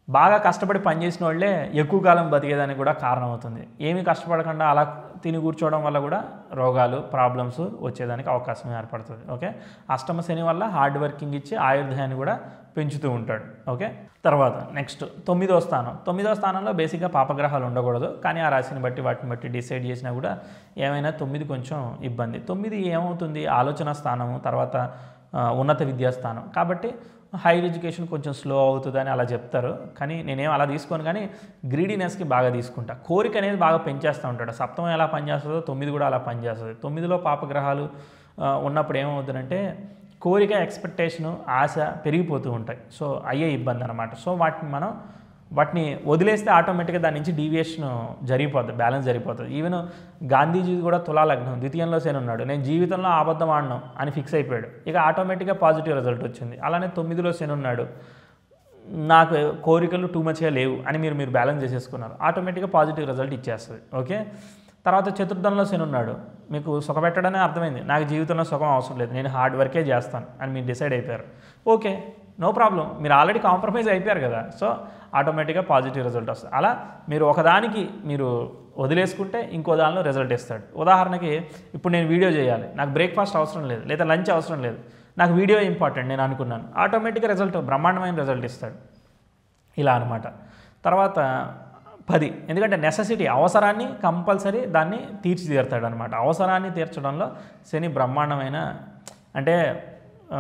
బాగా కష్టపడి పనిచేసిన వాళ్ళే ఎక్కువ కాలం బతికేదానికి కూడా కారణం అవుతుంది ఏమీ కష్టపడకుండా అలా తిని కూర్చోవడం వల్ల కూడా రోగాలు ప్రాబ్లమ్స్ వచ్చేదానికి అవకాశం ఏర్పడుతుంది ఓకే అష్టమ శని వల్ల హార్డ్ వర్కింగ్ ఇచ్చి ఆయుర్దాయాన్ని కూడా పెంచుతూ ఉంటాడు ఓకే తర్వాత నెక్స్ట్ తొమ్మిదో స్థానం తొమ్మిదో స్థానంలో బేసిక్గా పాపగ్రహాలు ఉండకూడదు కానీ ఆ రాశిని బట్టి వాటిని బట్టి డిసైడ్ చేసినా కూడా ఏమైనా తొమ్మిది కొంచెం ఇబ్బంది తొమ్మిది ఏమవుతుంది ఆలోచన స్థానము తర్వాత ఆ, ఉన్నత విద్యా స్థానం కాబట్టి హైయర్ ఎడ్యుకేషన్ కొంచెం స్లో అవుతుందని అలా చెప్తారు కానీ నేనేం అలా తీసుకోను కానీ గ్రీడీనెస్కి బాగా తీసుకుంటా కోరిక అనేది బాగా పెంచేస్తూ ఉంటాడు సప్తమం ఎలా పనిచేస్తుందో తొమ్మిది కూడా అలా పనిచేస్తుంది తొమ్మిదిలో పాపగ్రహాలు ఆ, ఉన్నప్పుడు ఏమవుతుందంటే కోరిక ఎక్స్పెక్టేషను ఆశ పెరిగిపోతూ ఉంటాయి సో అయ్యే ఇబ్బంది అనమాట సో వాటిని మనం వాటిని వదిలేస్తే ఆటోమేటిక్గా దాని నుంచి డీవియేషన్ జరిగిపోద్ది బ్యాలెన్స్ జరిగిపోతుంది ఈవెన్ గాంధీజీ కూడా తులా లగ్నం ద్వితీయంలో సేన ఉన్నాడు నేను జీవితంలో అబద్ధం ఆడను అని ఫిక్స్ అయిపోయాడు ఇక ఆటోమేటిక్గా పాజిటివ్ రిజల్ట్ వచ్చింది అలానే తొమ్మిదిలో సేన ఉన్నాడు నాకు కోరికలు టూ మచ్గా లేవు అని మీరు మీరు బ్యాలెన్స్ చేసేసుకున్నారు ఆటోమేటిక్గా పాజిటివ్ రిజల్ట్ ఇచ్చేస్తుంది ఓకే తర్వాత చతుర్థంలో శని ఉన్నాడు మీకు సుఖపెట్టడనే అర్థమైంది నాకు జీవితంలో సుఖం అవసరం లేదు నేను హార్డ్ వర్కే చేస్తాను అని మీరు డిసైడ్ అయిపోయారు ఓకే నో ప్రాబ్లం మీరు ఆల్రెడీ కాంప్రమైజ్ అయిపోయారు కదా సో ఆటోమేటిక్గా పాజిటివ్ రిజల్ట్ వస్తుంది అలా మీరు ఒకదానికి మీరు వదిలేసుకుంటే ఇంకో దానిలో రిజల్ట్ ఇస్తాడు ఉదాహరణకి ఇప్పుడు నేను వీడియో చేయాలి నాకు బ్రేక్ఫాస్ట్ అవసరం లేదు లేదా లంచ్ అవసరం లేదు నాకు వీడియో ఇంపార్టెంట్ నేను అనుకున్నాను ఆటోమేటిక్గా రిజల్ట్ బ్రహ్మాండమైన రిజల్ట్ ఇస్తాడు ఇలా అనమాట తర్వాత పది ఎందుకంటే నెససిటీ అవసరాన్ని కంపల్సరీ దాన్ని తీర్చిదిద్దుతాడు అనమాట అవసరాన్ని తీర్చడంలో శని బ్రహ్మాండమైన అంటే ఆ,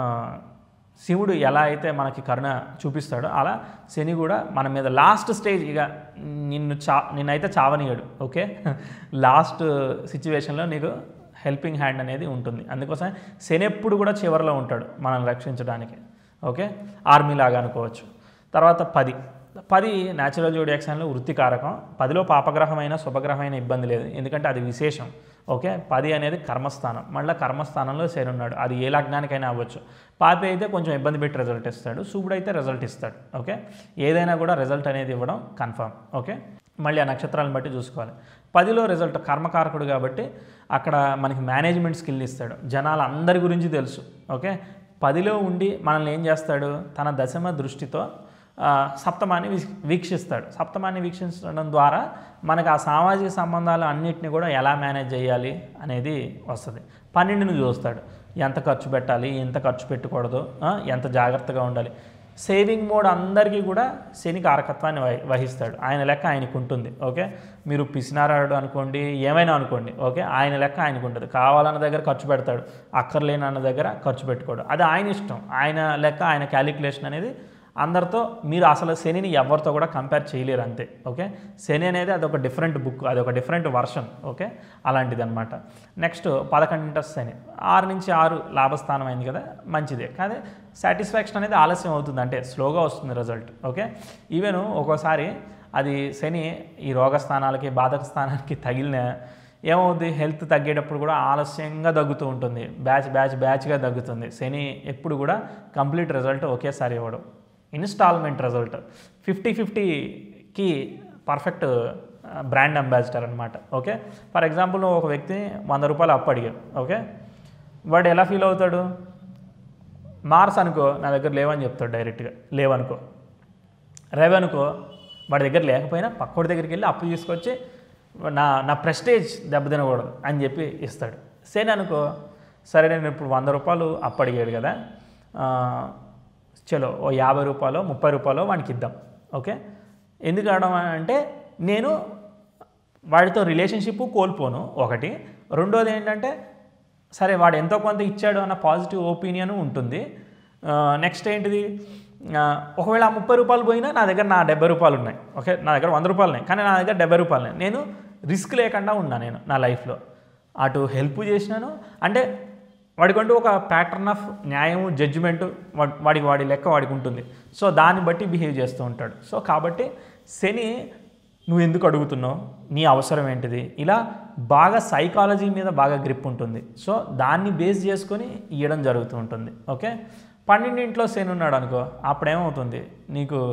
శివుడు ఎలా అయితే మనకి కరుణ చూపిస్తాడో అలా శని కూడా మన మీద లాస్ట్ స్టేజ్ ఇక నిన్ను చా నిన్నైతే చావనీయడు ఓకే లాస్ట్ సిచ్యువేషన్లో నీకు హెల్పింగ్ హ్యాండ్ అనేది ఉంటుంది అందుకోసం శని ఎప్పుడు కూడా చివరిలో ఉంటాడు మనల్ని రక్షించడానికి ఓకే ఆర్మీ లాగా అనుకోవచ్చు తర్వాత పది పది న్యాచురల్ జోడియాక్సన్లో వృత్తికారకం పదిలో పాపగ్రహమైన శుభగ్రహమైన ఇబ్బంది లేదు ఎందుకంటే అది విశేషం ఓకే పది అనేది కర్మస్థానం మళ్ళీ కర్మస్థానంలో చేరున్నాడు అది ఏ లగ్నానికైనా అవ్వచ్చు పాపి అయితే కొంచెం ఇబ్బంది పెట్టి రిజల్ట్ ఇస్తాడు శుభుడు అయితే రిజల్ట్ ఇస్తాడు ఓకే ఏదైనా కూడా రిజల్ట్ అనేది ఇవ్వడం కన్ఫర్మ్ ఓకే మళ్ళీ ఆ నక్షత్రాలను బట్టి చూసుకోవాలి పదిలో రిజల్ట్ కర్మకారకుడు కాబట్టి అక్కడ మనకి మేనేజ్మెంట్ స్కిల్ ఇస్తాడు జనాలు అందరి గురించి తెలుసు ఓకే పదిలో ఉండి మనల్ని ఏం చేస్తాడు తన దశమ దృష్టితో ఆ, సప్తమాన్ని వీ- వీక్షిస్తాడు సప్తమాన్ని వీక్షించడం ద్వారా మనకు ఆ సామాజిక సంబంధాలు అన్నిటిని కూడా ఎలా మేనేజ్ చేయాలి అనేది వస్తుంది పన్నెండుని చూస్తాడు ఎంత ఖర్చు పెట్టాలి ఎంత ఖర్చు పెట్టకూడదు ఆ, ఎంత జాగ్రత్తగా ఉండాలి సేవింగ్ మోడ్ అందరికీ కూడా శని కారకత్వాన్ని వహి వహిస్తాడు ఆయన లెక్క ఆయనకు ఉంటుంది ఓకే మీరు పిసినారాడు అనుకోండి ఏమైనా అనుకోండి ఓకే ఆయన లెక్క ఆయనకు ఉంటుంది కావాలన్న దగ్గర ఖర్చు పెడతాడు అక్కర్లేని అన్న దగ్గర ఖర్చు పెట్టుకోడు అది ఆయన ఇష్టం ఆయన లెక్క ఆయన క్యాలిక్యులేషన్ అనేది అందరితో మీరు అసలు శనిని ఎవరితో కూడా కంపేర్ చేయలేరు అంతే ఓకే శని అనేది అదొక డిఫరెంట్ బుక్ అదొక డిఫరెంట్ వర్షన్ ఓకే అలాంటిది అనమాట నెక్స్ట్ పదకొండింట శని ఆరు నుంచి ఆరు లాభస్థానం అయింది కదా మంచిదే కానీ సాటిస్ఫాక్షన్ అనేది ఆలస్యం అవుతుంది అంటే స్లోగా వస్తుంది రిజల్ట్ ఓకే ఈవెన్ ఒక్కోసారి అది శని ఈ రోగస్థానాలకి బాధక స్థానానికి తగిలిన ఏమవుద్ది హెల్త్ తగ్గేటప్పుడు కూడా ఆలస్యంగా తగ్గుతూ ఉంటుంది బ్యాచ్ బ్యాచ్ బ్యాచ్గా తగ్గుతుంది శని ఎప్పుడు కూడా కంప్లీట్ రిజల్ట్ ఒకేసారి ఇవ్వడం ఇన్స్టాల్మెంట్ రిజల్ట్ ఫిఫ్టీ ఫిఫ్టీకి పర్ఫెక్ట్ బ్రాండ్ అంబాసిడర్ అనమాట ఓకే ఫర్ ఎగ్జాంపుల్ నువ్వు ఒక వ్యక్తి వంద రూపాయలు అప్పు అడిగావు ఓకే వాడు ఎలా ఫీల్ అవుతాడు మార్స్ అనుకో నా దగ్గర లేవని చెప్తాడు డైరెక్ట్గా లేవనుకో రవి అనుకో వాడి దగ్గర లేకపోయినా పక్కోడి దగ్గరికి వెళ్ళి అప్పు తీసుకొచ్చి నా నా ప్రెస్టేజ్ దెబ్బతినకూడదు అని చెప్పి ఇస్తాడు సేన్ అనుకో సరే నేను ఇప్పుడు వంద రూపాయలు అప్పు అడిగాడు కదా ఆ, చలో ఓ యాభై రూపాయలు ముప్పై రూపాయలు వానికి ఇద్దాం ఓకే ఎందుకు అనడం అంటే నేను వాడితో రిలేషన్షిప్ కోల్పోను ఒకటి రెండోది ఏంటంటే సరే వాడు ఎంతో కొంత ఇచ్చాడు అన్న పాజిటివ్ ఒపీనియన్ ఉంటుంది నెక్స్ట్ ఏంటిది ఆ, ఒకవేళ ఆ ముప్పై రూపాయలు పోయినా నా దగ్గర నా డెబ్బై రూపాయలు ఉన్నాయి ఓకే నా దగ్గర వంద రూపాయలు ఉన్నాయి కానీ నా దగ్గర డెబ్బై రూపాయలు ఉన్నాయి నేను రిస్క్ లేకుండా ఉన్నా నేను నా లైఫ్లో అటు హెల్ప్ చేసినాను అంటే వాడికంటూ ఒక ప్యాటర్న్ ఆఫ్ న్యాయం జడ్జిమెంట్ వాడికి వాడి లెక్క వాడికి ఉంటుంది సో దాన్ని బట్టి బిహేవ్ చేస్తూ ఉంటాడు సో కాబట్టి శని నువ్వు ఎందుకు అడుగుతున్నావు నీ అవసరం ఏంటిది ఇలా బాగా సైకాలజీ మీద బాగా గ్రిప్ ఉంటుంది సో దాన్ని బేస్ చేసుకొని ఇవ్వడం జరుగుతూ ఉంటుంది ఓకే పన్నెండింట్లో శని ఉన్నాడు అనుకో అప్పుడేమవుతుంది నీకు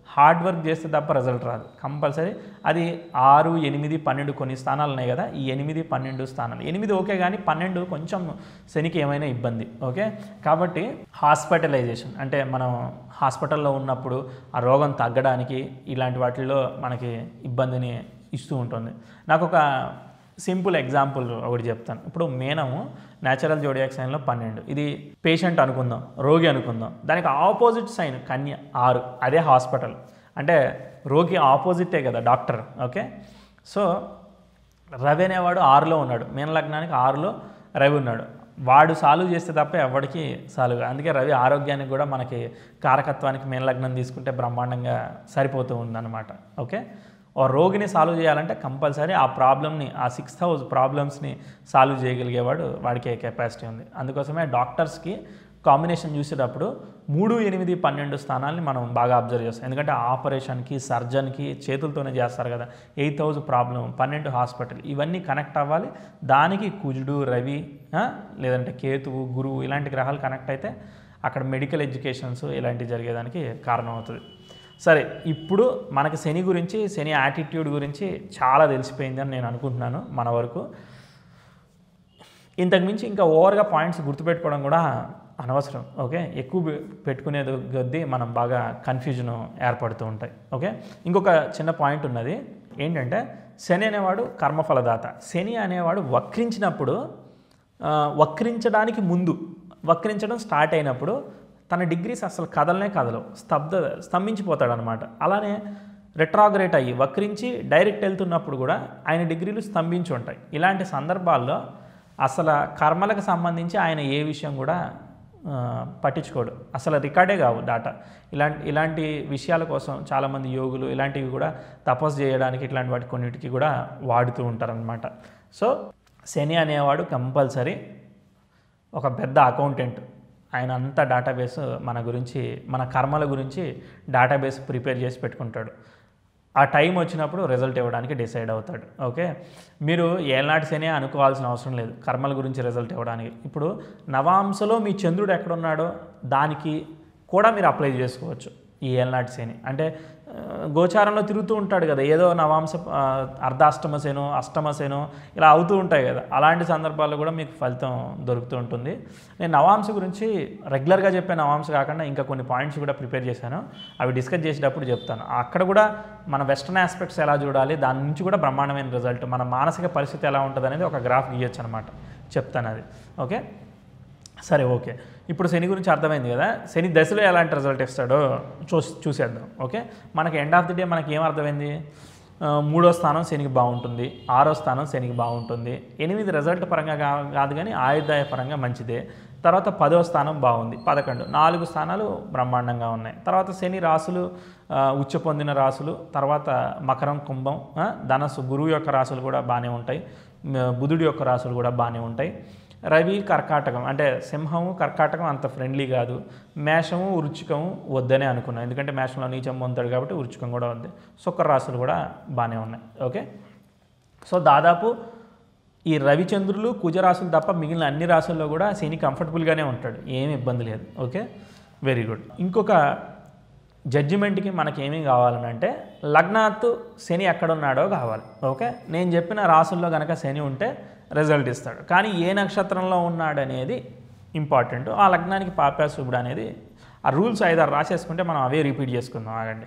హార్డ్ వర్క్ చేస్తే తప్ప రిజల్ట్ రాదు కంపల్సరీ అది ఆరు ఎనిమిది పన్నెండు కొన్ని స్థానాలు ఉన్నాయి కదా ఈ ఎనిమిది పన్నెండు స్థానాలు ఎనిమిది ఓకే కానీ పన్నెండు కొంచెం శనికి ఏమైనా ఇబ్బంది ఓకే కాబట్టి హాస్పిటలైజేషన్ అంటే మనం హాస్పిటల్లో ఉన్నప్పుడు ఆ రోగం తగ్గడానికి ఇలాంటి వాటిల్లో మనకి ఇబ్బందిని ఇస్తూ ఉంటుంది నాకు ఒక సింపుల్ ఎగ్జాంపుల్ ఒకటి చెప్తాను ఇప్పుడు మేనము న్యాచురల్ జోడియాక్ సైన్లో పన్నెండు ఇది పేషెంట్ అనుకుందాం రోగి అనుకుందాం దానికి ఆపోజిట్ సైన్ కన్య ఆరు అదే హాస్పిటల్ అంటే రోగి ఆపోజిటే కదా డాక్టర్ ఓకే సో రవి అనేవాడు ఆరులో ఉన్నాడు మీన లగ్నానికి ఆరులో రవి ఉన్నాడు వాడు సాల్వ్ చేస్తే తప్ప ఎవరికి సాల్వ్ కాదు. అందుకే రవి ఆరోగ్యానికి కూడా మనకి కారకత్వానికి మీన లగ్నం తీసుకుంటే బ్రహ్మాండంగా సరిపోతూ ఉందన్నమాట ఓకే ఓ రోగిని సాల్వ్ చేయాలంటే కంపల్సరీ ఆ ప్రాబ్లమ్ని ఆ సిక్స్ హౌస్ ప్రాబ్లమ్స్ని సాల్వ్ చేయగలిగేవాడు వాడికి కెపాసిటీ ఉంది అందుకోసమే డాక్టర్స్కి కాంబినేషన్ చూసేటప్పుడు మూడు ఎనిమిది పన్నెండు స్థానాల్ని మనం బాగా అబ్జర్వ్ చేస్తాం ఎందుకంటే ఆపరేషన్కి సర్జన్కి చేతులతోనే చేస్తారు కదా ఎయిత్ హౌస్ ప్రాబ్లం పన్నెండు హాస్పిటల్ ఇవన్నీ కనెక్ట్ అవ్వాలి దానికి కుజుడు రవి ఆ, లేదంటే కేతువు గురువు ఇలాంటి గ్రహాలు కనెక్ట్ అయితే అక్కడ మెడికల్ ఎడ్యుకేషన్స్ ఇలాంటివి జరిగేదానికి కారణం అవుతుంది సరే ఇప్పుడు మనకి శని గురించి శని యాటిట్యూడ్ గురించి చాలా తెలిసిపోయింది అని నేను అనుకుంటున్నాను మన వరకు ఇంతకుమించి ఇంకా ఓవర్గా పాయింట్స్ గుర్తుపెట్టుకోవడం కూడా అనవసరం ఓకే ఎక్కువ పె- పెట్టుకునేది కొద్దీ మనం బాగా కన్ఫ్యూజన్ ఏర్పడుతూ ఉంటాయి ఓకే ఇంకొక చిన్న పాయింట్ ఉన్నది ఏంటంటే శని అనేవాడు కర్మఫలదాత శని అనేవాడు వక్రించినప్పుడు ఆ, వక్రించడానికి ముందు వక్రించడం స్టార్ట్ అయినప్పుడు తన డిగ్రీస్ అసలు కదలనే కదలవు స్తబ్ద స్తంభించిపోతాడు అనమాట అలానే రెట్రాగ్రేట్ అయ్యి వక్రించి డైరెక్ట్ వెళ్తున్నప్పుడు కూడా ఆయన డిగ్రీలు స్తంభించి ఉంటాయి ఇలాంటి సందర్భాల్లో అసలు కర్మలకు సంబంధించి ఆయన ఏ విషయం కూడా ఆ, పట్టించుకోడు అసలు రికార్డే కావు డాటా ఇలాంటి ఇలాంటి విషయాల కోసం చాలామంది యోగులు ఇలాంటివి కూడా తపస్సు చేయడానికి ఇట్లాంటి వాటి కొన్నిటికి కూడా వాడుతూ ఉంటారనమాట సో శని అనేవాడు కంపల్సరీ ఒక పెద్ద అకౌంటెంట్ ఆయన అంతా డేటాబేస్ మన గురించి మన కర్మల గురించి డేటాబేస్ ప్రిపేర్ చేసి పెట్టుకుంటాడు ఆ టైం వచ్చినప్పుడు రిజల్ట్ ఇవ్వడానికి డిసైడ్ అవుతాడు ఓకే మీరు ఏనాటి శని అనుకోవాల్సిన అవసరం లేదు కర్మల గురించి రిజల్ట్ ఇవ్వడానికి ఇప్పుడు నవాంశలో మీ చంద్రుడు ఎక్కడున్నాడో దానికి కూడా మీరు అప్లై చేసుకోవచ్చు ఈ ఏలనాటి శని అంటే ఆ, గోచారంలో తిరుగుతూ ఉంటాడు కదా ఏదో నవాంశ ఆ, అర్ధాష్టమ శనో అష్టమ శనో ఇలా అవుతూ ఉంటాయి కదా అలాంటి సందర్భాల్లో కూడా మీకు ఫలితం దొరుకుతూ ఉంటుంది నేను నవాంశ గురించి రెగ్యులర్గా చెప్పే నవాంశ కాకుండా ఇంకా కొన్ని పాయింట్స్ కూడా ప్రిపేర్ చేశాను అవి డిస్కస్ చేసేటప్పుడు చెప్తాను అక్కడ కూడా మన వెస్టర్న్ ఆస్పెక్ట్స్ ఎలా చూడాలి దాని నుంచి కూడా బ్రహ్మాండమైన రిజల్ట్ మన మానసిక పరిస్థితి ఎలా ఉంటుంది అనేది ఒక గ్రాఫ్ గీయొచ్చు అనమాట చెప్తాను అది ఓకే సరే ఓకే ఇప్పుడు శని గురించి అర్థమైంది కదా శని దశలో ఎలాంటి రిజల్ట్ ఇస్తాడో చూ చూసేద్దాం ఓకే మనకి ఎండ్ ఆఫ్ ది డే మనకి ఏం అర్థమైంది ఆ, మూడో స్థానం శనికి బాగుంటుంది ఆరో స్థానం శనికి బాగుంటుంది ఎనిమిది రిజల్ట్ పరంగా కా- కాదు కానీ ఆయుర్దాయ పరంగా మంచిదే తర్వాత పదో స్థానం బాగుంది పదకొండు నాలుగు స్థానాలు బ్రహ్మాండంగా ఉన్నాయి తర్వాత శని రాసులు ఆ, ఉచ్చ పొందిన రాసులు తర్వాత మకరం కుంభం ఆ, ధనస్సు గురువు యొక్క రాసులు కూడా బాగానే ఉంటాయి మ- బుధుడి యొక్క రాసులు కూడా బాగానే ఉంటాయి రవి కర్కాటకం అంటే సింహము కర్కాటకం అంత ఫ్రెండ్లీ కాదు మేషము వృచ్చికము వద్దనే అనుకున్నాం ఎందుకంటే మేషంలో నీచం పొందుతాడు కాబట్టి వృచ్చికం కూడా వద్దు శుక్ర రాశులు కూడా బాగానే ఉన్నాయి ఓకే సో దాదాపు ఈ రవిచంద్రులు కుజరాశులు తప్ప మిగిలిన అన్ని రాశుల్లో కూడా శని కంఫర్టబుల్గానే ఉంటాడు ఏమి ఇబ్బంది లేదు ఓకే వెరీ గుడ్ ఇంకొక జడ్జిమెంట్కి మనకి ఏమీ కావాలని అంటే లగ్నాత్తు శని ఎక్కడున్నాడో కావాలి ఓకే నేను చెప్పిన రాసుల్లో కనుక శని ఉంటే రిజల్ట్ ఇస్తాడు కానీ ఏ నక్షత్రంలో ఉన్నాడనేది ఇంపార్టెంట్ ఆ లగ్నానికి పాప్యాశుభుడు అనేది ఆ రూల్స్ ఐదారు రాసేసుకుంటే మనం అవే రిపీట్ చేసుకుందాం ఆగండి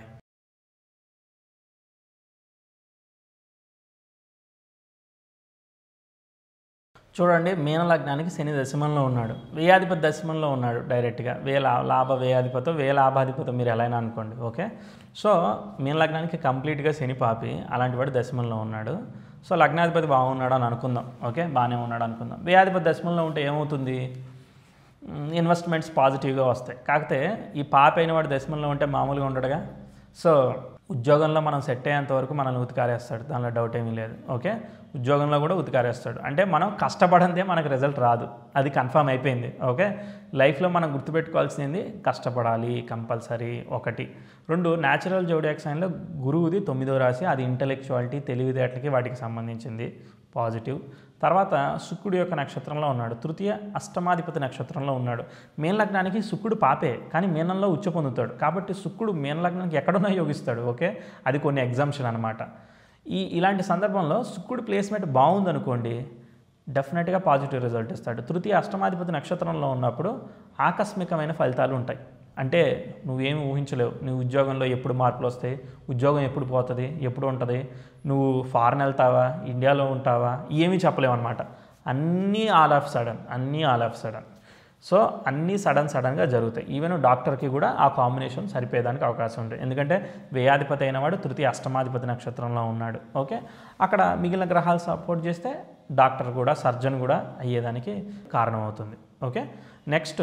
చూడండి మీన లగ్నానికి శని దశమంలో ఉన్నాడు వ్యయాధిపతి దశమంలో ఉన్నాడు డైరెక్ట్గా వే లా లాభ వ్యయాధిపతో వే లాభాధిపతో మీరు ఎలా అయినా అనుకోండి ఓకే సో మీన లగ్నానికి కంప్లీట్గా శని పాపి అలాంటి వాడు దశమంలో ఉన్నాడు సో లగ్నాధిపతి బాగున్నాడు అని అనుకుందాం ఓకే బాగానే ఉన్నాడు అనుకుందాం వ్యయాధిపతి దశమంలో ఉంటే ఏమవుతుంది మ్, ఇన్వెస్ట్మెంట్స్ పాజిటివ్గా వస్తాయి కాకపోతే ఈ పాప అయిన వాడు దశమంలో ఉంటే మామూలుగా ఉండడుగా సో ఉద్యోగంలో మనం సెట్ అయ్యేంత వరకు మనల్ని ఉతికారేస్తాడు దానిలో డౌట్ ఏమీ లేదు ఓకే ఉద్యోగంలో కూడా ఉతికారేస్తాడు అంటే మనం కష్టపడందే మనకు రిజల్ట్ రాదు అది కన్ఫర్మ్ అయిపోయింది ఓకే లైఫ్లో మనం గుర్తుపెట్టుకోవాల్సింది కష్టపడాలి కంపల్సరీ ఒకటి రెండు న్యాచురల్ జోడియాక్ సైన్లో గురువుది తొమ్మిదో రాశి అది ఇంటలెక్చువాలిటీ తెలివితేటలకి వాటికి సంబంధించింది పాజిటివ్ తర్వాత శుక్రుడు యొక్క నక్షత్రంలో ఉన్నాడు తృతీయ అష్టమాధిపతి నక్షత్రంలో ఉన్నాడు మేన లగ్నానికి శుక్రుడు పాపే కానీ మీనంలో ఉచ్చ పొందుతాడు కాబట్టి శుక్రుడు మేన లగ్నానికి ఎక్కడున్నా యోగిస్తాడు ఓకే అది కొన్ని ఎగ్జామ్షన్ అనమాట ఈ ఇలాంటి సందర్భంలో శుక్రుడు ప్లేస్మెంట్ బాగుందనుకోండి డెఫినెట్గా పాజిటివ్ రిజల్ట్ ఇస్తాడు తృతీయ అష్టమాధిపతి నక్షత్రంలో ఉన్నప్పుడు ఆకస్మికమైన ఫలితాలు ఉంటాయి అంటే నువ్వేమి ఊహించలేవు నువ్వు ఉద్యోగంలో ఎప్పుడు మార్పులు వస్తాయి ఉద్యోగం ఎప్పుడు పోతుంది ఎప్పుడు ఉంటుంది నువ్వు ఫారెన్ వెళ్తావా ఇండియాలో ఉంటావా ఏమీ చెప్పలేవు అనమాట అన్నీ ఆల్ ఆఫ్ సడన్ అన్నీ ఆల్ ఆఫ్ సడన్ సో అన్నీ సడన్ సడన్గా జరుగుతాయి ఈవెన్ డాక్టర్కి కూడా ఆ కాంబినేషన్ సరిపోయేదానికి అవకాశం ఉంటుంది ఎందుకంటే వ్యయాధిపతి అయిన వాడు తృతీయ అష్టమాధిపతి నక్షత్రంలో ఉన్నాడు ఓకే అక్కడ మిగిలిన గ్రహాలు సపోర్ట్ చేస్తే డాక్టర్ కూడా సర్జన్ కూడా అయ్యేదానికి కారణమవుతుంది ఓకే నెక్స్ట్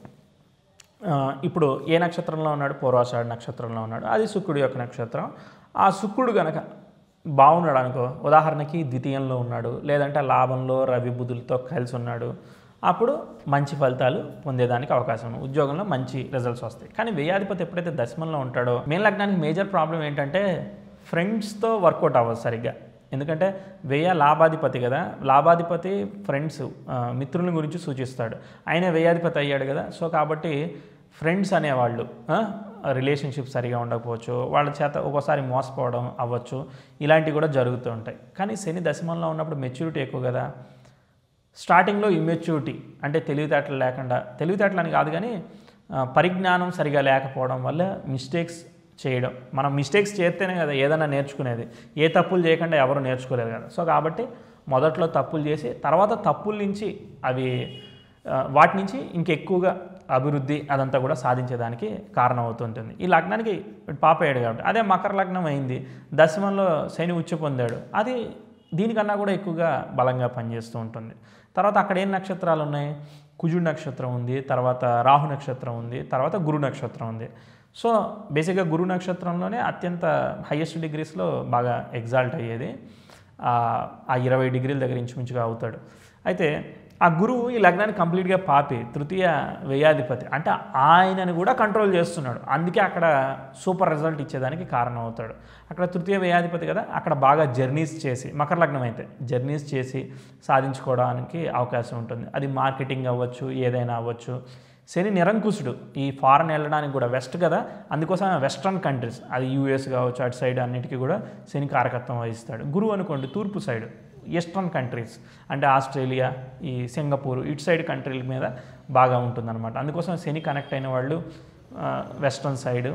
ఆ, ఇప్పుడు ఏ నక్షత్రంలో ఉన్నాడు పూర్వాషాఢ నక్షత్రంలో ఉన్నాడు అది శుక్రుడు యొక్క నక్షత్రం ఆ శుక్రుడు గనక బాగున్నాడు అనుకో ఉదాహరణకి ద్వితీయంలో ఉన్నాడు లేదంటే లాభంలో రవి బుధులతో కలిసి ఉన్నాడు అప్పుడు మంచి ఫలితాలు పొందేదానికి అవకాశం ఉంది ఉద్యోగంలో మంచి రిజల్ట్స్ వస్తాయి కానీ వ్యయాధిపతి ఎప్పుడైతే దశమంలో ఉంటాడో మెయిన్ లగ్నానికి మేజర్ ప్రాబ్లం ఏంటంటే ఫ్రెండ్స్తో వర్కౌట్ అవ్వదు సరిగ్గా ఎందుకంటే వ్యయ లాభాధిపతి కదా లాభాధిపతి ఫ్రెండ్స్ ఆ, మిత్రుల గురించి సూచిస్తాడు ఆయన వ్యయాధిపతి అయ్యాడు కదా సో కాబట్టి ఫ్రెండ్స్ అనేవాళ్ళు రిలేషన్షిప్ సరిగా ఉండకపోవచ్చు వాళ్ళ చేత ఒక్కోసారి మోసపోవడం అవ్వచ్చు ఇలాంటివి కూడా జరుగుతూ ఉంటాయి కానీ శని దశమంలో ఉన్నప్పుడు మెచ్యూరిటీ ఎక్కువ కదా స్టార్టింగ్లో ఇమ్మెచ్యూరిటీ అంటే తెలివితేటలు లేకుండా తెలివితేటలు అని కాదు కానీ ఆ, పరిజ్ఞానం సరిగా లేకపోవడం వల్ల మిస్టేక్స్ చేయడం మనం మిస్టేక్స్ చేస్తేనే కదా ఏదైనా నేర్చుకునేది ఏ తప్పులు చేయకుండా ఎవరు నేర్చుకోలేరు కదా సో కాబట్టి మొదట్లో తప్పులు చేసి తర్వాత తప్పుల నుంచి అవి ఆ, వాటి నుంచి ఇంకెక్కువగా అభివృద్ధి అదంతా కూడా సాధించేదానికి కారణం అవుతుంటుంది ఈ లగ్నానికి పాప అయ్యాడు కాబట్టి అదే మకర లగ్నం అయింది దశమంలో శని ఉచ్చ పొందాడు అది దీనికన్నా కూడా ఎక్కువగా బలంగా పనిచేస్తూ ఉంటుంది తర్వాత అక్కడ ఏం నక్షత్రాలు ఉన్నాయి కుజుడు నక్షత్రం ఉంది తర్వాత రాహు నక్షత్రం ఉంది తర్వాత గురు నక్షత్రం ఉంది సో బేసిక్గా గురు నక్షత్రంలోనే అత్యంత హయ్యెస్ట్ డిగ్రీస్లో బాగా ఎగ్జాల్ట్ అయ్యేది ఆ ఆ ఇరవై డిగ్రీల దగ్గర ఇంచుమించుగా అవుతాడు అయితే ఆ గురువు ఈ లగ్నాన్ని కంప్లీట్గా పాపి తృతీయ వ్యయాధిపతి అంటే ఆయనని కూడా కంట్రోల్ చేస్తున్నాడు అందుకే అక్కడ సూపర్ రిజల్ట్ ఇచ్చేదానికి కారణం అవుతాడు అక్కడ తృతీయ వ్యయాధిపతి కదా అక్కడ బాగా జర్నీస్ చేసి మకర లగ్నం అయితే జర్నీస్ చేసి సాధించుకోవడానికి అవకాశం ఉంటుంది అది మార్కెటింగ్ అవ్వచ్చు ఏదైనా అవ్వచ్చు శని నిరంకుశుడు ఈ ఫారెన్ వెళ్ళడానికి కూడా వెస్ట్ కదా అందుకోసం వెస్ట్రన్ కంట్రీస్ అది యూఎస్ కావచ్చు అటు సైడ్ అన్నిటికీ కూడా శని కారకత్వం వహిస్తాడు గురువు అనుకోండి తూర్పు సైడ్ ఈస్టర్న్ కంట్రీస్ అంటే ఆస్ట్రేలియా ఈ సింగపూర్ ఇటు సైడ్ కంట్రీల మీద బాగా ఉంటుందన్నమాట అందుకోసం శని కనెక్ట్ అయిన వాళ్ళు ఆ, వెస్ట్రన్ సైడ్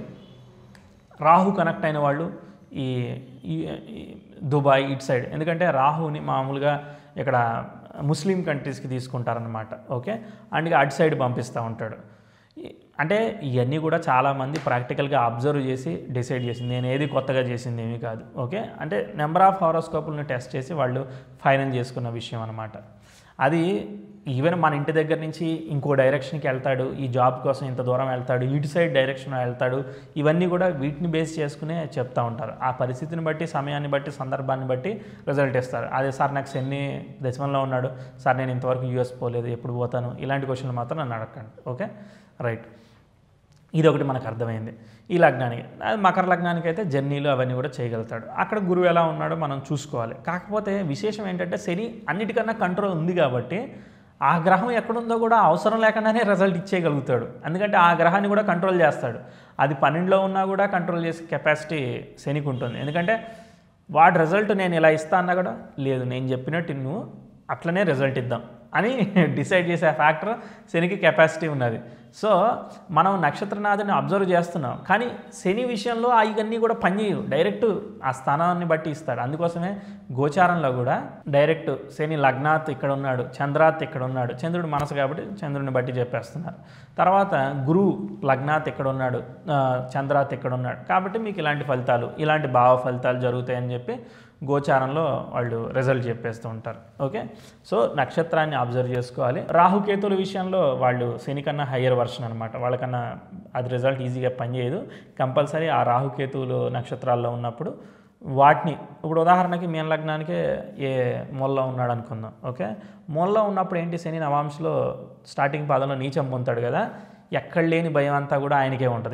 రాహు కనెక్ట్ అయిన వాళ్ళు ఈ ఈ- ఈ దుబాయ్ ఇటు సైడ్ ఎందుకంటే రాహుని మామూలుగా ఇక్కడ ముస్లిం కంట్రీస్కి తీసుకుంటారనమాట ఓకే అండ్ ఇక అటు సైడ్ పంపిస్తూ ఉంటాడు ఈ- అంటే ఇవన్నీ కూడా చాలామంది ప్రాక్టికల్గా అబ్జర్వ్ చేసి డిసైడ్ చేసింది నేను ఏది కొత్తగా చేసింది ఏమీ కాదు ఓకే అంటే నెంబర్ ఆఫ్ హారోస్కోపులను టెస్ట్ చేసి వాళ్ళు ఫైనల్ చేసుకున్న విషయం అనమాట అది ఈవెన్ మన ఇంటి దగ్గర నుంచి ఇంకో డైరెక్షన్కి వెళ్తాడు ఈ జాబ్ కోసం ఇంత దూరం వెళ్తాడు ఇటు సైడ్ డైరెక్షన్ వెళ్తాడు ఇవన్నీ కూడా వీటిని బేస్ చేసుకునే చెప్తా ఉంటారు ఆ పరిస్థితిని బట్టి సమయాన్ని బట్టి సందర్భాన్ని బట్టి రిజల్ట్ ఇస్తారు అదే సార్ నాకు సెన్ని దశమంలో ఉన్నాడు సార్ నేను ఇంతవరకు యూఎస్ పోలేదు ఎప్పుడు పోతాను ఇలాంటి క్వశ్చన్లు మాత్రం నన్ను అడగండి ఓకే రైట్ ఇది ఒకటి మనకు అర్థమైంది ఈ లగ్నానికి అది మకర లగ్నానికి అయితే జర్నీలు అవన్నీ కూడా చేయగలుగుతాడు అక్కడ గురువు ఎలా ఉన్నాడో మనం చూసుకోవాలి కాకపోతే విశేషం ఏంటంటే శని అన్నిటికన్నా కంట్రోల్ ఉంది కాబట్టి ఆ గ్రహం ఎక్కడుందో కూడా అవసరం లేకుండానే రిజల్ట్ ఇచ్చేయగలుగుతాడు ఎందుకంటే ఆ గ్రహాన్ని కూడా కంట్రోల్ చేస్తాడు అది పన్నెండులో ఉన్నా కూడా కంట్రోల్ చేసే కెపాసిటీ శనికి ఉంటుంది ఎందుకంటే వాడి రిజల్ట్ నేను ఇలా ఇస్తా అన్నా కూడా లేదు నేను చెప్పినట్టు నువ్వు అట్లనే రిజల్ట్ ఇద్దాం అని డిసైడ్ చేసే ఫ్యాక్టర్ శనికి కెపాసిటీ ఉన్నది సో మనం నక్షత్రనాథుని అబ్జర్వ్ చేస్తున్నాం కానీ శని విషయంలో అవన్నీ కూడా పనిచేయవు డైరెక్ట్ ఆ స్థానాన్ని బట్టి ఇస్తాడు అందుకోసమే గోచారంలో కూడా డైరెక్ట్ శని లగ్నాత్ ఇక్కడ ఉన్నాడు చంద్రాత్ ఇక్కడ ఉన్నాడు చంద్రుడు మనసు కాబట్టి చంద్రుడిని బట్టి చెప్పేస్తున్నారు తర్వాత గురువు లగ్నాత్ ఇక్కడ ఉన్నాడు ఆ, చంద్రాత్ ఇక్కడ ఉన్నాడు కాబట్టి మీకు ఇలాంటి ఫలితాలు ఇలాంటి భావ ఫలితాలు జరుగుతాయని చెప్పి గోచారంలో వాళ్ళు రిజల్ట్ చెప్పేస్తూ ఉంటారు ఓకే సో నక్షత్రాన్ని అబ్జర్వ్ చేసుకోవాలి రాహుకేతుల విషయంలో వాళ్ళు శని కన్నా హయ్యర్ వర్షన్ అనమాట వాళ్ళకన్నా అది రిజల్ట్ ఈజీగా పనిచేయదు కంపల్సరీ ఆ రాహుకేతువులు నక్షత్రాల్లో ఉన్నప్పుడు వాటిని ఇప్పుడు ఉదాహరణకి మీన లగ్నానికి ఏ మూలలో ఉన్నాడు అనుకుందాం ఓకే మూలలో ఉన్నప్పుడు ఏంటి శని నవాంశలో స్టార్టింగ్ పాదంలో నీచం పొందుతాడు కదా ఎక్కడ లేని భయం అంతా కూడా ఆయనకే ఉంటుంది ఇక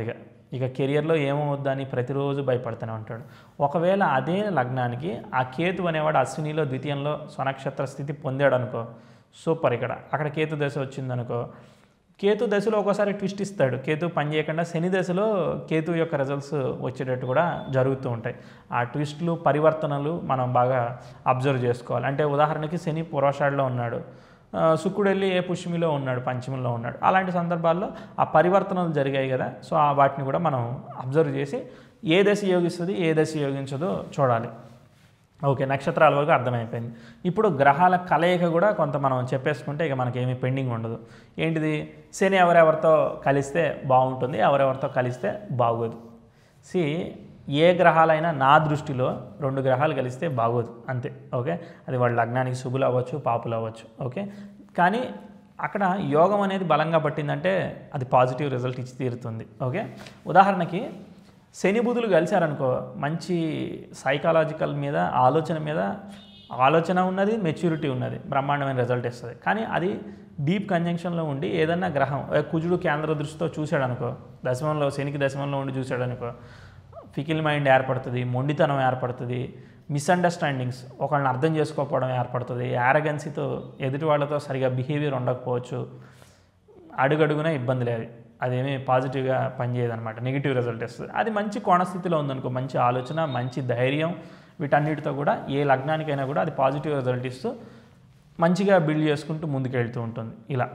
ఇక కెరియర్లో ఏమవుద్దని ప్రతిరోజు భయపడుతూనే ఉంటాడు ఒకవేళ అదే లగ్నానికి ఆ కేతు అనేవాడు అశ్వినిలో ద్వితీయంలో స్వనక్షత్ర స్థితి పొందాడు అనుకో సూపర్ ఇక్కడ అక్కడ కేతు దశ వచ్చిందనుకో కేతు దశలో ఒక్కోసారి ట్విస్ట్ ఇస్తాడు కేతు పని చేయకుండా శని దశలో కేతు యొక్క రిజల్ట్స్ వచ్చేటట్టు కూడా జరుగుతూ ఉంటాయి ఆ ట్విస్ట్లు పరివర్తనలు మనం బాగా అబ్జర్వ్ చేసుకోవాలి అంటే ఉదాహరణకి శని పూర్వషాడులో ఉన్నాడు ఆ, శుక్రుడు వెళ్ళి ఏ పుష్మిలో ఉన్నాడు పంచమంలో ఉన్నాడు అలాంటి సందర్భాల్లో ఆ పరివర్తనలు జరిగాయి కదా సో ఆ వాటిని కూడా మనం అబ్జర్వ్ చేసి ఏ దశ యోగిస్తుంది ఏ దశ యోగించదో చూడాలి ఓకే నక్షత్రాల వరకు అర్థమైపోయింది ఇప్పుడు గ్రహాల కలయిక కూడా కొంత మనం చెప్పేసుకుంటే ఇక మనకి ఏమీ పెండింగ్ ఉండదు ఏంటిది శని ఎవరెవరితో కలిస్తే బాగుంటుంది ఎవరెవరితో కలిస్తే బాగోదు సి ఏ గ్రహాలైనా నా దృష్టిలో రెండు గ్రహాలు కలిస్తే బాగోదు అంతే ఓకే అది వాళ్ళ లగ్నానికి శుభులు అవ్వచ్చు పాపులు అవ్వచ్చు ఓకే కానీ అక్కడ యోగం అనేది బలంగా పట్టిందంటే అది పాజిటివ్ రిజల్ట్ ఇచ్చి తీరుతుంది ఓకే ఉదాహరణకి శని బుధులు కలిశారనుకో మంచి సైకాలజికల్ మీద ఆలోచన మీద ఆలోచన ఉన్నది మెచ్యూరిటీ ఉన్నది బ్రహ్మాండమైన రిజల్ట్ ఇస్తుంది కానీ అది డీప్ కంజంక్షన్లో ఉండి ఏదన్నా గ్రహం ఏ కుజుడు కేంద్ర దృష్టితో చూశాడనుకో దశమంలో శనికి దశమంలో ఉండి చూశాడనుకో ఫికిల్ మైండ్ ఏర్పడుతుంది మొండితనం ఏర్పడుతుంది మిస్అండర్స్టాండింగ్స్ ఒకళ్ళని అర్థం చేసుకోకపోవడం ఏర్పడుతుంది యారగెన్సీతో ఎదుటి వాళ్ళతో సరిగా బిహేవియర్ ఉండకపోవచ్చు అడుగడుగున ఇబ్బందులే అవి అదేమీ పాజిటివ్గా పనిచేయదన్నమాట నెగిటివ్ రిజల్ట్ ఇస్తుంది అది మంచి కోణస్థితిలో ఉందనుకో మంచి ఆలోచన మంచి ధైర్యం వీటన్నిటితో కూడా ఏ లగ్నానికైనా కూడా అది పాజిటివ్ రిజల్ట్ ఇస్తూ మంచిగా బిల్డ్ చేసుకుంటూ ముందుకెళ్తూ ఉంటుంది ఇలా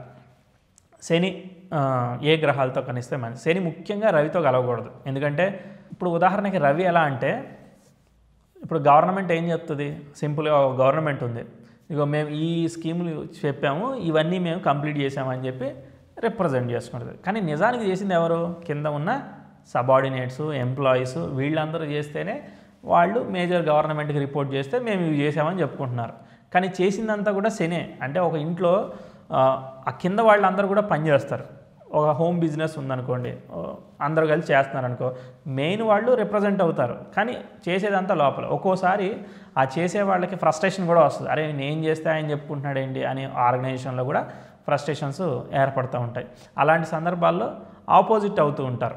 శని ఆ, ఏ గ్రహాలతో కనిస్తే మంచి శని ముఖ్యంగా రవితో కలవకూడదు ఎందుకంటే ఇప్పుడు ఉదాహరణకి రవి ఎలా అంటే ఇప్పుడు గవర్నమెంట్ ఏం చెప్తుంది సింపుల్గా ఒక గవర్నమెంట్ ఉంది ఇగో మేము ఈ స్కీములు చెప్పాము ఇవన్నీ మేము కంప్లీట్ చేసామని చెప్పి రిప్రజెంట్ చేసుకుంటుంది కానీ నిజానికి చేసింది ఎవరు కింద ఉన్న సబార్డినేట్స్ ఎంప్లాయీస్ వీళ్ళందరూ చేస్తేనే వాళ్ళు మేజర్ గవర్నమెంట్కి రిపోర్ట్ చేస్తే మేము ఇవి చేసామని చెప్పుకుంటున్నారు కానీ చేసిందంతా కూడా శనే అంటే ఒక ఇంట్లో ఆ, ఆ కింద వాళ్ళందరూ కూడా పనిచేస్తారు ఒక హోమ్ బిజినెస్ ఉందనుకోండి ఓ, అందరూ కలిసి చేస్తున్నారు అనుకో మెయిన్ వాళ్ళు రిప్రజెంట్ అవుతారు కానీ చేసేదంతా లోపల ఒక్కోసారి ఆ చేసే వాళ్ళకి ఫ్రస్ట్రేషన్ కూడా వస్తుంది అరే నేను ఏం చేస్తే ఆయన చెప్పుకుంటున్నాడు ఏంటి అని ఆర్గనైజేషన్లో కూడా ఫ్రస్ట్రేషన్స్ ఏర్పడుతూ ఉంటాయి అలాంటి సందర్భాల్లో ఆపోజిట్ అవుతూ ఉంటారు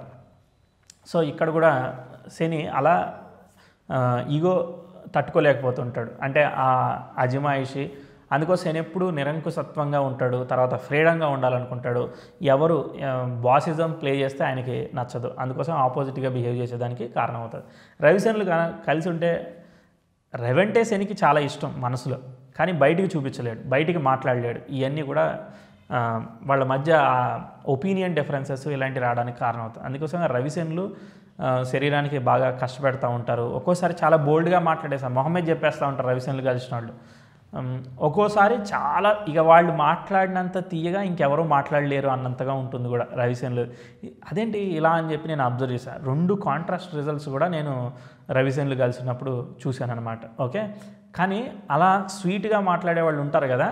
సో ఇక్కడ కూడా శని అలా ఆ, ఈగో తట్టుకోలేకపోతుంటాడు అంటే ఆ అజమాయిషి అందుకోసం శని ఎప్పుడు నిరంకుశత్వంగా ఉంటాడు తర్వాత ఫ్రీడంగా ఉండాలనుకుంటాడు ఎవరు బాసిజం ప్లే చేస్తే ఆయనకి నచ్చదు అందుకోసం ఆపోజిట్గా బిహేవ్ చేసేదానికి కారణం అవుతుంది రవిశనులు కా- కలిసి ఉంటే రెవెంటే శనికి చాలా ఇష్టం మనసులో కానీ బయటికి చూపించలేడు బయటికి మాట్లాడలేడు ఇవన్నీ కూడా ఆ, వాళ్ళ మధ్య ఒపీనియన్ డిఫరెన్సెస్ ఇలాంటివి రావడానికి కారణం అవుతుంది అందుకోసం రవిసేనులు ఆ, శరీరానికి బాగా కష్టపెడతా ఉంటారు ఒక్కోసారి చాలా బోల్డ్గా మాట్లాడేసారు మొహమ్మద్ చెప్పేస్తూ ఉంటారు రవిసేనులు కలిసిన వాళ్ళు ఉమ్, ఒక్కోసారి చాలా ఇక వాళ్ళు మాట్లాడినంత తీయగా ఇంకెవరూ మాట్లాడలేరు అన్నంతగా ఉంటుంది కూడా రవిసేనులు అదేంటి ఇలా అని చెప్పి నేను అబ్జర్వ్ చేశాను రెండు కాంట్రాస్ట్ రిజల్ట్స్ కూడా నేను రవిసేనులు కలిసినప్పుడు చూశాను అనమాట ఓకే కానీ అలా స్వీట్గా మాట్లాడే వాళ్ళు ఉంటారు కదా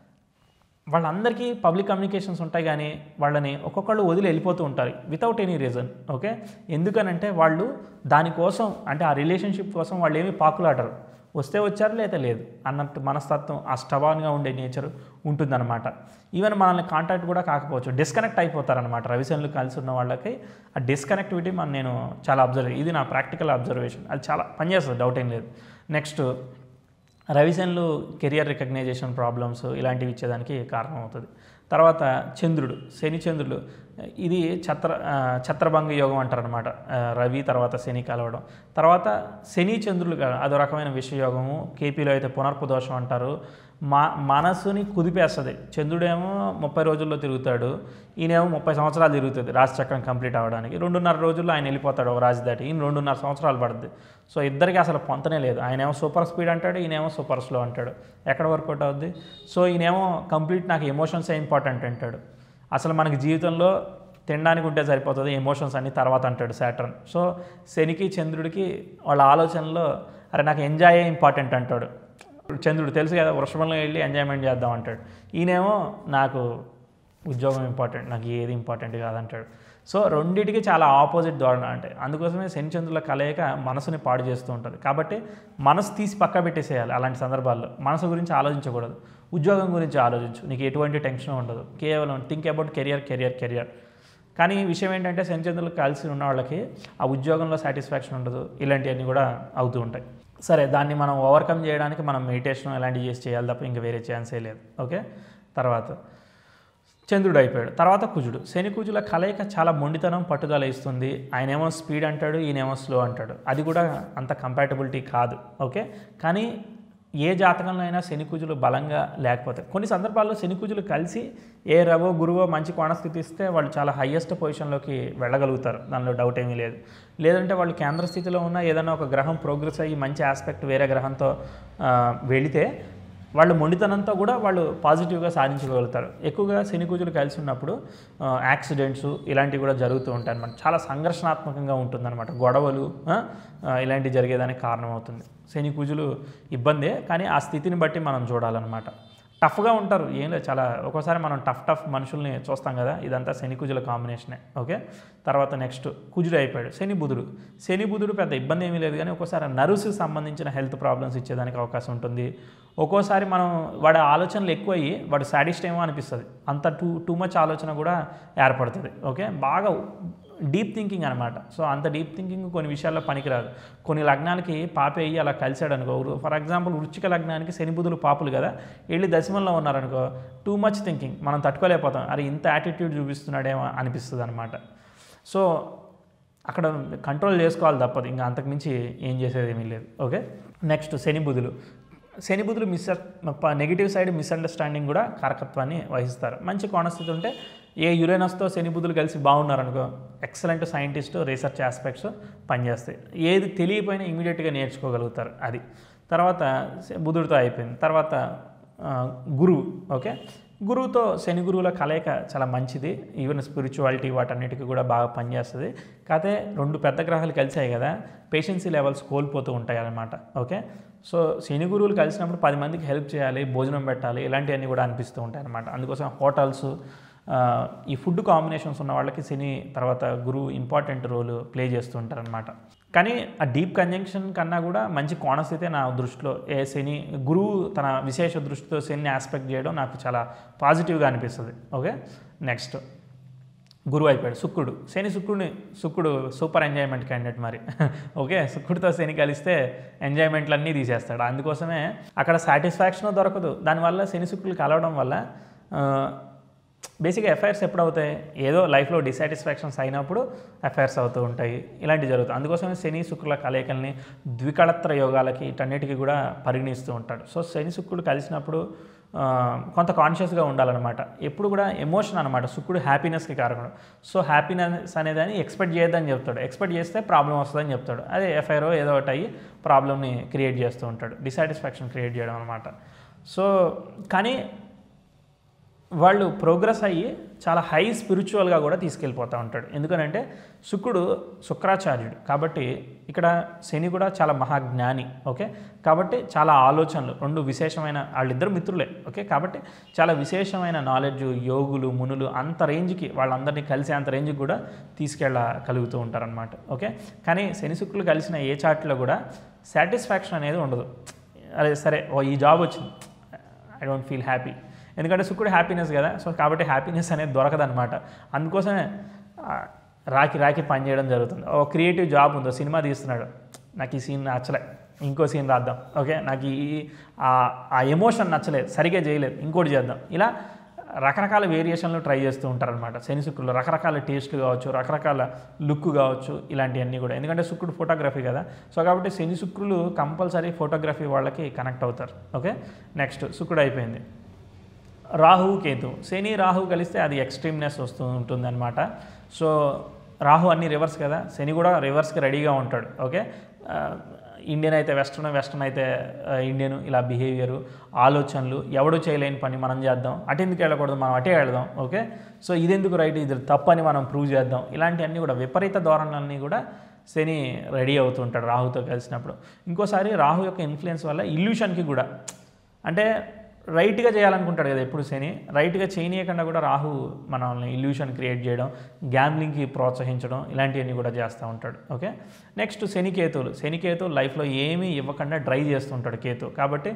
వాళ్ళందరికీ పబ్లిక్ కమ్యూనికేషన్స్ ఉంటాయి కానీ వాళ్ళని ఒక్కొక్కళ్ళు వదిలి వెళ్ళిపోతూ ఉంటారు వితౌట్ ఎనీ రీజన్ ఓకే ఎందుకనంటే వాళ్ళు దానికోసం అంటే ఆ రిలేషన్షిప్ కోసం వాళ్ళు ఏమీ పాకులాడరు వస్తే వచ్చారు లేదా లేదు అన్నట్టు మనస్తత్వం ఆ స్టబాన్గా ఉండే నేచర్ ఉంటుందన్నమాట ఈవెన్ మనల్ని కాంటాక్ట్ కూడా కాకపోవచ్చు డిస్కనెక్ట్ అయిపోతారనమాట రవిశనులు కలిసి ఉన్న వాళ్ళకి ఆ డిస్కనెక్టివిటీ మనం నేను చాలా అబ్జర్వ్ ఇది నా ప్రాక్టికల్ అబ్జర్వేషన్ అది చాలా పనిచేస్తుంది డౌట్ ఏం లేదు నెక్స్ట్ రవిశన్లు కెరియర్ రికగ్నైజేషన్ ప్రాబ్లమ్స్ ఇలాంటివి ఇచ్చేదానికి కారణం అవుతుంది తర్వాత చంద్రుడు శని చంద్రుడు ఇది ఛత్ర ఆ, ఛత్రభంగ యోగం అంటారనమాట రవి తర్వాత శని కలవడం తర్వాత శని చంద్రులు క- అదో రకమైన విషయోగము కేపీలో అయితే పునర్పు దోషం అంటారు మా మనసుని కుదిపేస్తుంది చంద్రుడేమో ముప్పై రోజుల్లో తిరుగుతాడు ఈయనేమో ముప్పై సంవత్సరాలు తిరుగుతుంది రాజచక్రం కంప్లీట్ అవ్వడానికి రెండున్నర రోజుల్లో ఆయన వెళ్ళిపోతాడు ఒక రాజు దాటి ఈయన రెండున్నర సంవత్సరాలు పడుతుంది సో ఇద్దరికి అసలు పొంతనే లేదు ఆయనేమో సూపర్ స్పీడ్ అంటాడు ఈయనేమో సూపర్ స్లో అంటాడు ఎక్కడ వర్కౌట్ అవుద్ది సో ఈయనేమో కంప్లీట్ నాకు ఎమోషన్సే ఇంపార్టెంట్ అంటాడు అసలు మనకి జీవితంలో తినడానికి ఉంటే సరిపోతుంది ఎమోషన్స్ అన్ని తర్వాత అంటాడు సాటర్న్ సో శనికి చంద్రుడికి వాళ్ళ ఆలోచనలో అరే నాకు ఎంజాయే ఇంపార్టెంట్ అంటాడు చంద్రుడు తెలుసు కదా వృషభంలో వెళ్ళి ఎంజాయ్మెంట్ చేద్దాం అంటాడు ఈయనేమో నాకు ఉద్యోగం ఇంపార్టెంట్ నాకు ఏది ఇంపార్టెంట్ కాదంటాడు సో రెండిటికి చాలా ఆపోజిట్ ధోరణ అంటే అందుకోసమే శని చంద్రుల కలయిక మనసుని పాడు చేస్తూ ఉంటుంది కాబట్టి మనసు తీసి పక్క పెట్టేసేయాలి అలాంటి సందర్భాల్లో మనసు గురించి ఆలోచించకూడదు ఉద్యోగం గురించి ఆలోచించు నీకు ఎటువంటి టెన్షన్ ఉండదు కేవలం think about career career career కానీ విషయం ఏంటంటే శనిచంద్రులు కలిసి ఉన్న వాళ్ళకి ఆ ఉద్యోగంలో సాటిస్ఫాక్షన్ ఉండదు ఇలాంటివన్నీ కూడా అవుతూ ఉంటాయి సరే దాన్ని మనం ఓవర్కమ్ చేయడానికి మనం మెడిటేషన్ ఇలాంటివి చేసి చేయాలి తప్ప ఇంకా వేరే ఛాన్సే లేదు ఓకే తర్వాత చంద్రుడు అయిపోయాడు తర్వాత కుజుడు శని కుజుల కలయిక చాలా మొండితనం పట్టుదల ఇస్తుంది ఆయనేమో స్పీడ్ అంటాడు ఈయనేమో స్లో అంటాడు అది కూడా అంత కంపాటబిలిటీ కాదు ఓకే కానీ ఏ జాతకంలో అయినా శని కుజులు బలంగా లేకపోతే కొన్ని సందర్భాల్లో శని కుజులు కలిసి ఏ రవో గురువో మంచి కోణస్థితి ఇస్తే వాళ్ళు చాలా హయ్యెస్ట్ పొజిషన్లోకి వెళ్ళగలుగుతారు దానిలో డౌట్ ఏమీ లేదు లేదంటే వాళ్ళు కేంద్ర స్థితిలో ఉన్న ఏదైనా ఒక గ్రహం ప్రోగ్రెస్ అయ్యి మంచి ఆస్పెక్ట్ వేరే గ్రహంతో ఆ, వెళితే వాళ్ళు మొండితనంతో కూడా వాళ్ళు పాజిటివ్గా సాధించగలుగుతారు ఎక్కువగా శని కుజులు కలిసి ఉన్నప్పుడు ఆ, యాక్సిడెంట్స్ ఇలాంటివి కూడా జరుగుతూ ఉంటాయి అనమాట చాలా సంఘర్షణాత్మకంగా ఉంటుందన్నమాట గొడవలు ఆ, ఆ, ఇలాంటివి జరిగేదానికి కారణమవుతుంది శని కుజులు ఇబ్బందే కానీ ఆ స్థితిని బట్టి మనం చూడాలన్నమాట టఫ్గా ఉంటారు ఏం లేదు చాలా ఒక్కోసారి మనం టఫ్ టఫ్ మనుషుల్ని చూస్తాం కదా ఇదంతా శని కుజుల కాంబినేషనే ఓకే తర్వాత నెక్స్ట్ కుజుడు అయిపోయాడు శని బుధుడు శని బుధుడు పెద్ద ఇబ్బంది ఏమీ లేదు కానీ ఒక్కోసారి నర్వ్స్కి సంబంధించిన హెల్త్ ప్రాబ్లమ్స్ ఇచ్చేదానికి అవకాశం ఉంటుంది ఒక్కోసారి మనం వాడి ఆలోచనలు ఎక్కువ అయ్యి వాడు సాడిస్ట్ ఏమో అనిపిస్తుంది అంత టూ టూ మచ్ ఆలోచన కూడా ఏర్పడుతుంది ఓకే బాగా డీప్ థింకింగ్ అనమాట సో అంత డీప్ థింకింగ్ కొన్ని విషయాల్లో పనికిరాదు కొన్ని లగ్నాలకి పాపే అయ్యి అలా కలిసాడు అనుకో ఫర్ ఎగ్జాంపుల్ వృచ్చిక లగ్నానికి శని బుధులు పాపులు కదా వెళ్ళి దశమంలో ఉన్నారనుకో టూ మచ్ థింకింగ్ మనం తట్టుకోలేకపోతాం అరే ఇంత యాటిట్యూడ్ చూపిస్తున్నాడేమో అనిపిస్తుంది అనమాట సో అక్కడ కంట్రోల్ చేసుకోవాలి తప్పదు ఇంకా అంతకుమించి ఏం చేసేది ఏమీ లేదు ఓకే నెక్స్ట్ శని బుధులు శని బుధులు మిస్ నెగిటివ్ సైడ్ మిస్అండర్స్టాండింగ్ కూడా కారకత్వాన్ని వహిస్తారు మంచి కోణస్థితి ఉంటే ఏ యురేనస్తో శని బుధులు కలిసి బాగున్నారనుకో ఎక్సలెంట్ సైంటిస్ట్ రీసెర్చ్ ఆస్పెక్ట్స్ పనిచేస్తాయి ఏది తెలియపోయినా ఇమీడియట్గా నేర్చుకోగలుగుతారు అది తర్వాత బుధుడితో అయిపోయింది తర్వాత ఆ, గురువు ఓకే గురువుతో శని గురువుల కలయిక చాలా మంచిది ఈవెన్ స్పిరిచువాలిటీ వాటన్నిటికీ కూడా బాగా పనిచేస్తుంది కాకపోతే రెండు పెద్ద గ్రహాలు కలిసాయి కదా పేషెన్సీ లెవెల్స్ కోల్పోతూ ఉంటాయి అన్నమాట ఓకే సో శని గురువులు కలిసినప్పుడు పది మందికి హెల్ప్ చేయాలి భోజనం పెట్టాలి ఇలాంటివన్నీ కూడా అనిపిస్తూ ఉంటాయి అన్నమాట అందుకోసం హోటల్స్ ఆ, ఈ ఫుడ్ కాంబినేషన్స్ ఉన్న వాళ్ళకి శని తర్వాత గురువు ఇంపార్టెంట్ రోల్ ప్లే చేస్తూ ఉంటారనమాట కానీ ఆ డీప్ కంజంక్షన్ కన్నా కూడా మంచి కోణస్థితే నా దృష్టిలో ఏ శని గురువు తన విశేష దృష్టితో శని ఆస్పెక్ట్ చేయడం నాకు చాలా పాజిటివ్గా అనిపిస్తుంది ఓకే నెక్స్ట్ గురువు అయిపోయాడు శుక్రుడు శని శుక్రుడిని శుక్రుడు సూపర్ ఎంజాయ్మెంట్ క్యాండిడేట్ మరి ఓకే శుక్రుడితో శని కలిస్తే ఎంజాయ్మెంట్లు అన్నీ తీసేస్తాడు అందుకోసమే అక్కడ సాటిస్ఫాక్షన్ దొరకదు దానివల్ల శని శుక్రులు కలవడం వల్ల బేసిక్గా ఎఫ్ఐఆర్స్ ఎప్పుడు అవుతాయి ఏదో లైఫ్లో డిసాటిస్ఫాక్షన్స్ అయినప్పుడు ఎఫ్ఐఆర్స్ అవుతూ ఉంటాయి ఇలాంటివి జరుగుతాయి అందుకోసమే శని శుక్రుల కలయికల్ని ద్వికళత్ర యోగాలకి వీటన్నిటికీ కూడా పరిగణిస్తూ ఉంటాడు సో శని శుక్రుడు కలిసినప్పుడు ఆ, కొంత కాన్షియస్గా ఉండాలన్నమాట ఎప్పుడు కూడా ఎమోషన్ అనమాట శుక్రుడు హ్యాపీనెస్కి కారకుడు సో హ్యాపీనెస్ అనేదాన్ని ఎక్స్పెక్ట్ చేయొద్దని చెప్తాడు ఎక్స్పెక్ట్ చేస్తే ప్రాబ్లం వస్తుందని చెప్తాడు అదే ఎఫ్ఐఆర్ ఏదో ఒకటి అయ్యి ప్రాబ్లమ్ని క్రియేట్ చేస్తూ ఉంటాడు డిసాటిస్ఫాక్షన్ క్రియేట్ చేయడం అనమాట సో కానీ వాళ్ళు ప్రోగ్రెస్ అయ్యి చాలా హై స్పిరిచువల్గా కూడా తీసుకెళ్ళిపోతూ ఉంటాడు ఎందుకనంటే శుక్రుడు శుక్రాచార్యుడు కాబట్టి ఇక్కడ శని కూడా చాలా మహాజ్ఞాని ఓకే కాబట్టి చాలా ఆలోచనలు రెండు విశేషమైన వాళ్ళిద్దరు మిత్రులే ఓకే కాబట్టి చాలా విశేషమైన నాలెడ్జ్ యోగులు మునులు అంత రేంజ్కి వాళ్ళందరినీ కలిసి అంత రేంజ్కి కూడా తీసుకెళ్ళగలుగుతూ ఉంటారనమాట ఓకే కానీ శని శుక్రులు కలిసిన ఏ చాట్లో కూడా సాటిస్ఫాక్షన్ అనేది ఉండదు అదే సరే ఓ ఈ జాబ్ వచ్చింది ఐ డోంట్ ఫీల్ హ్యాపీ ఎందుకంటే శుక్రుడు హ్యాపీనెస్ కదా సో కాబట్టి హ్యాపీనెస్ అనేది దొరకదనమాట అందుకోసమే ఆ, రాకి రాకి పని చేయడం జరుగుతుంది ఓ క్రియేటివ్ జాబ్ ఉందో సినిమా తీస్తున్నాడు నాకు ఈ సీన్ నచ్చలే ఇంకో సీన్ రాద్దాం ఓకే నాకు ఈ ఆ- ఆ ఎమోషన్ నచ్చలేదు సరిగ్గా చేయలేదు ఇంకోటి చేద్దాం ఇలా రకరకాల వేరియేషన్లు ట్రై చేస్తూ ఉంటారనమాట శని శుక్రులు రకరకాల టేస్ట్లు కావచ్చు రకరకాల లుక్ కావచ్చు ఇలాంటివన్నీ కూడా ఎందుకంటే శుక్రుడు ఫోటోగ్రఫీ కదా సో కాబట్టి శని శుక్రులు కంపల్సరీ ఫోటోగ్రఫీ వాళ్ళకి కనెక్ట్ అవుతారు ఓకే నెక్స్ట్ శుక్రుడు అయిపోయింది రాహువు కేతు శని రాహు కలిస్తే అది ఎక్స్ట్రీమ్నెస్ వస్తూ ఉంటుందన్నమాట సో రాహు అన్ని రివర్స్ కదా శని కూడా రివర్స్కి రెడీగా ఉంటాడు ఓకే ఆ, ఇండియన్ అయితే వెస్ట్రన్ వెస్ట్రన్ అయితే ఆ, ఇండియన్ ఇలా బిహేవియరు ఆలోచనలు ఎవడు చేయలేని పని మనం చేద్దాం అటు ఎందుకు వెళ్ళకూడదు మనం అటే వెళదాం ఓకే సో ఇదెందుకు రైట్ ఇది తప్పని మనం ప్రూవ్ చేద్దాం ఇలాంటివన్నీ కూడా విపరీత ధోరణులన్నీ కూడా శని రెడీ అవుతుంటాడు రాహుతో కలిసినప్పుడు ఇంకోసారి రాహు యొక్క ఇన్ఫ్లుయెన్స్ వల్ల ఇల్యూషన్కి కూడా అంటే రైట్గా చేయాలనుకుంటాడు కదా ఎప్పుడు శని రైట్గా చేయనీయకుండా కూడా రాహు మనల్ని ఇల్యూషన్ క్రియేట్ చేయడం గ్యాంబ్లింగ్కి ప్రోత్సహించడం ఇలాంటివన్నీ కూడా చేస్తూ ఉంటాడు ఓకే నెక్స్ట్ శని కేతువులు శని కేతువు లైఫ్లో ఏమీ ఇవ్వకుండా డ్రై చేస్తుంటాడు కేతు కాబట్టి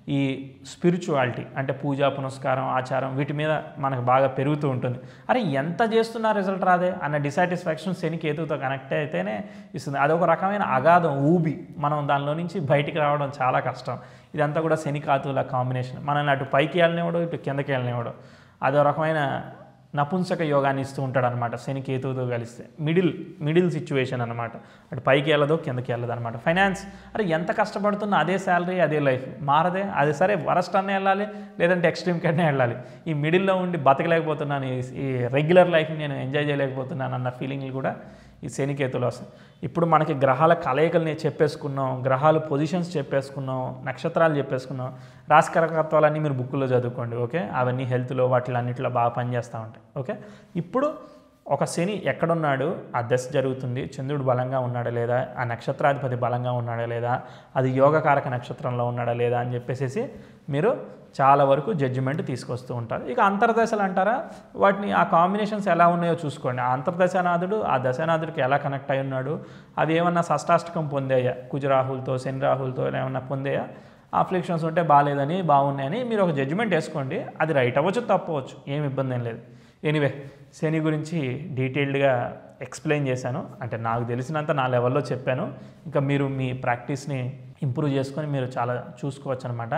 ఈ స్పిరిచువాలిటీ అంటే పూజ పునస్కారం ఆచారం వీటి మీద మనకు బాగా పెరుగుతూ ఉంటుంది అరే ఎంత చేస్తున్నా రిజల్ట్ రాదే అన్న డిసాటిస్ఫాక్షన్ శని కేతువుతో కనెక్ట్ అయితేనే ఇస్తుంది అదొక రకమైన అగాధం ఊబి మనం దానిలో నుంచి బయటికి రావడం చాలా కష్టం ఇదంతా కూడా శని కాతువుల కాంబినేషన్ మనల్ని అటు పైకి వెళ్ళనివ్వడు ఇటు కిందకి వెళ్ళనివ్వడు అదో రకమైన నపుంసక యోగాన్ని ఇస్తూ ఉంటాడు అనమాట శని కేతువుతో కలిస్తే మిడిల్ మిడిల్ సిచ్యువేషన్ అనమాట అటు పైకి వెళ్ళదు కిందకి వెళ్ళదు అనమాట ఫైనాన్స్ అరే ఎంత కష్టపడుతున్నా అదే శాలరీ అదే లైఫ్ మారదే అది సరే వరస్ట్ అనే వెళ్ళాలి లేదంటే ఎక్స్ట్రీమ్ కన్నా వెళ్ళాలి ఈ మిడిల్లో ఉండి బతకలేకపోతున్నాను ఈ- ఈ రెగ్యులర్ లైఫ్ నేను ఎంజాయ్ చేయలేకపోతున్నాను అన్న ఫీలింగ్లు కూడా ఈ శనికేతులు వస్తాయి ఇప్పుడు మనకి గ్రహాల కలయికల్ని చెప్పేసుకున్నాం గ్రహాలు పొజిషన్స్ చెప్పేసుకున్నాం నక్షత్రాలు చెప్పేసుకున్నాం రాశికరకత్వాలన్నీ మీరు బుక్కులో చదువుకోండి ఓకే అవన్నీ హెల్త్లో వాటిలో అన్నింటిలో బాగా పనిచేస్తూ ఉంటాయి ఓకే ఇప్పుడు ఒక శని ఎక్కడున్నాడు ఆ దశ జరుగుతుంది చంద్రుడు బలంగా ఉన్నాడా లేదా ఆ నక్షత్రాధిపతి బలంగా ఉన్నాడా లేదా అది యోగకారక నక్షత్రంలో ఉన్నాడా లేదా అని చెప్పేసి మీరు చాలా వరకు జడ్జిమెంట్ తీసుకొస్తూ ఉంటారు ఇక అంతర్దశలు అంటారా వాటిని ఆ కాంబినేషన్స్ ఎలా ఉన్నాయో చూసుకోండి ఆ అంతర్దశానాథుడు ఆ దశానాథుడికి ఎలా కనెక్ట్ అయి ఉన్నాడు అవి ఏమన్నా షష్టాష్టకం పొందాయా కుజరాహులతో శని రాహులతో ఏమన్నా పొందాయా అఫ్లిక్షన్స్ ఉంటే బాగాలేదని బాగున్నాయని మీరు ఒక జడ్జిమెంట్ వేసుకోండి అది రైట్ అవ్వచ్చు తప్పవచ్చు ఏమి ఇబ్బంది ఏం లేదు ఎనీవే శని గురించి డీటెయిల్డ్గా ఎక్స్ప్లెయిన్ చేశాను అంటే నాకు తెలిసినంత నా లెవెల్లో చెప్పాను ఇంకా మీరు మీ ప్రాక్టీస్ని ఇంప్రూవ్ చేసుకొని మీరు చాలా చూసుకోవచ్చు అనమాట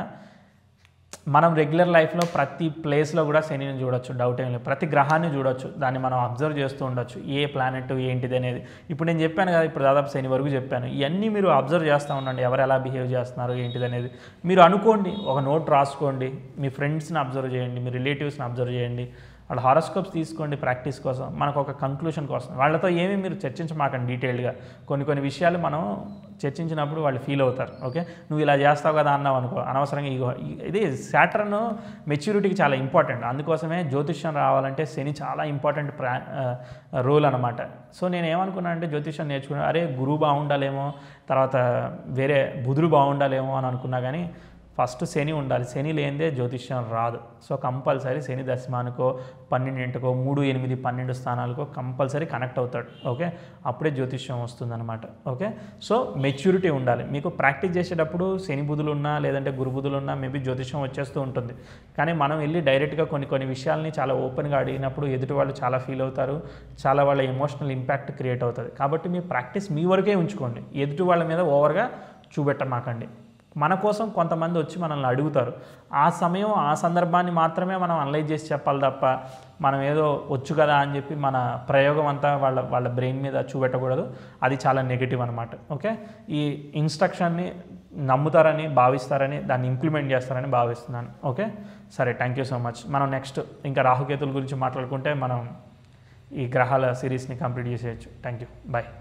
మనం రెగ్యులర్ లైఫ్లో ప్రతి ప్లేస్లో కూడా శనిని చూడొచ్చు డౌట్ ఏం లేదు ప్రతి గ్రహాన్ని చూడొచ్చు దాన్ని మనం అబ్జర్వ్ చేస్తూ ఉండొచ్చు ఏ ప్లానెట్ ఏంటిది అనేది ఇప్పుడు నేను చెప్పాను కదా ఇప్పుడు దాదాపు శని వరకు చెప్పాను ఇవన్నీ మీరు అబ్జర్వ్ చేస్తూ ఉండండి ఎవరు ఎలా బిహేవ్ చేస్తున్నారు ఏంటిది అనేది మీరు అనుకోండి ఒక నోట్ రాసుకోండి మీ ఫ్రెండ్స్ని అబ్జర్వ్ చేయండి మీ రిలేటివ్స్ని అబ్జర్వ్ చేయండి వాళ్ళ హారోస్కోప్స్ తీసుకోండి ప్రాక్టీస్ కోసం మనకు ఒక కంక్లూషన్ కోసం వాళ్ళతో ఏమీ మీరు చర్చించమాకండి డీటెయిల్డ్గా కొన్ని కొన్ని విషయాలు మనం చర్చించినప్పుడు వాళ్ళు ఫీల్ అవుతారు ఓకే నువ్వు ఇలా చేస్తావు కదా అన్నావు అనుకో అనవసరంగా ఇగో ఇది శాటర్న్ మెచ్యూరిటీకి చాలా ఇంపార్టెంట్ అందుకోసమే జ్యోతిష్యం రావాలంటే శని చాలా ఇంపార్టెంట్ ప్రా రోల్ అనమాట సో నేను ఏమనుకున్నాను అంటే జ్యోతిష్యం నేర్చుకున్నా అరే గురువు బాగుండాలేమో తర్వాత వేరే బుధుడు బాగుండాలేమో అని అనుకున్నా కానీ ఫస్ట్ శని ఉండాలి శని లేనిదే జ్యోతిష్యం రాదు సో కంపల్సరీ శని దశమానికో పన్నెండింటికో మూడు ఎనిమిది పన్నెండు స్థానాలకో కంపల్సరీ కనెక్ట్ అవుతాడు ఓకే అప్పుడే జ్యోతిష్యం వస్తుందన్నమాట ఓకే సో మెచ్యూరిటీ ఉండాలి మీకు ప్రాక్టీస్ చేసేటప్పుడు శని బుధులు ఉన్నా లేదంటే గురు బుధులు ఉన్నా మేబీ జ్యోతిష్యం వచ్చేస్తూ ఉంటుంది కానీ మనం వెళ్ళి డైరెక్ట్గా కొన్ని కొన్ని విషయాల్ని చాలా ఓపెన్గా అడిగినప్పుడు ఎదుటి వాళ్ళు చాలా ఫీల్ అవుతారు చాలా వాళ్ళ ఎమోషనల్ ఇంపాక్ట్ క్రియేట్ అవుతుంది కాబట్టి మీ ప్రాక్టీస్ మీ వరకే ఉంచుకోండి ఎదుటి వాళ్ళ మీద ఓవర్గా చూపెట్టమాకండి మన కోసం కొంతమంది వచ్చి మనల్ని అడుగుతారు ఆ సమయం ఆ సందర్భాన్ని మాత్రమే మనం అనలైజ్ చేసి చెప్పాలి తప్ప మనం ఏదో వచ్చు కదా అని చెప్పి మన ప్రయోగం అంతా వాళ్ళ వాళ్ళ బ్రెయిన్ మీద చూపెట్టకూడదు అది చాలా నెగిటివ్ అనమాట ఓకే ఈ ఇన్స్ట్రక్షన్ని నమ్ముతారని భావిస్తారని దాన్ని ఇంప్లిమెంట్ చేస్తారని భావిస్తున్నాను ఓకే సరే థ్యాంక్ యూ సో మచ్ మనం నెక్స్ట్ ఇంకా రాహుకేతుల గురించి మాట్లాడుకుంటే మనం ఈ గ్రహాల సిరీస్ని కంప్లీట్ చేసేయచ్చు థ్యాంక్ యూ బాయ్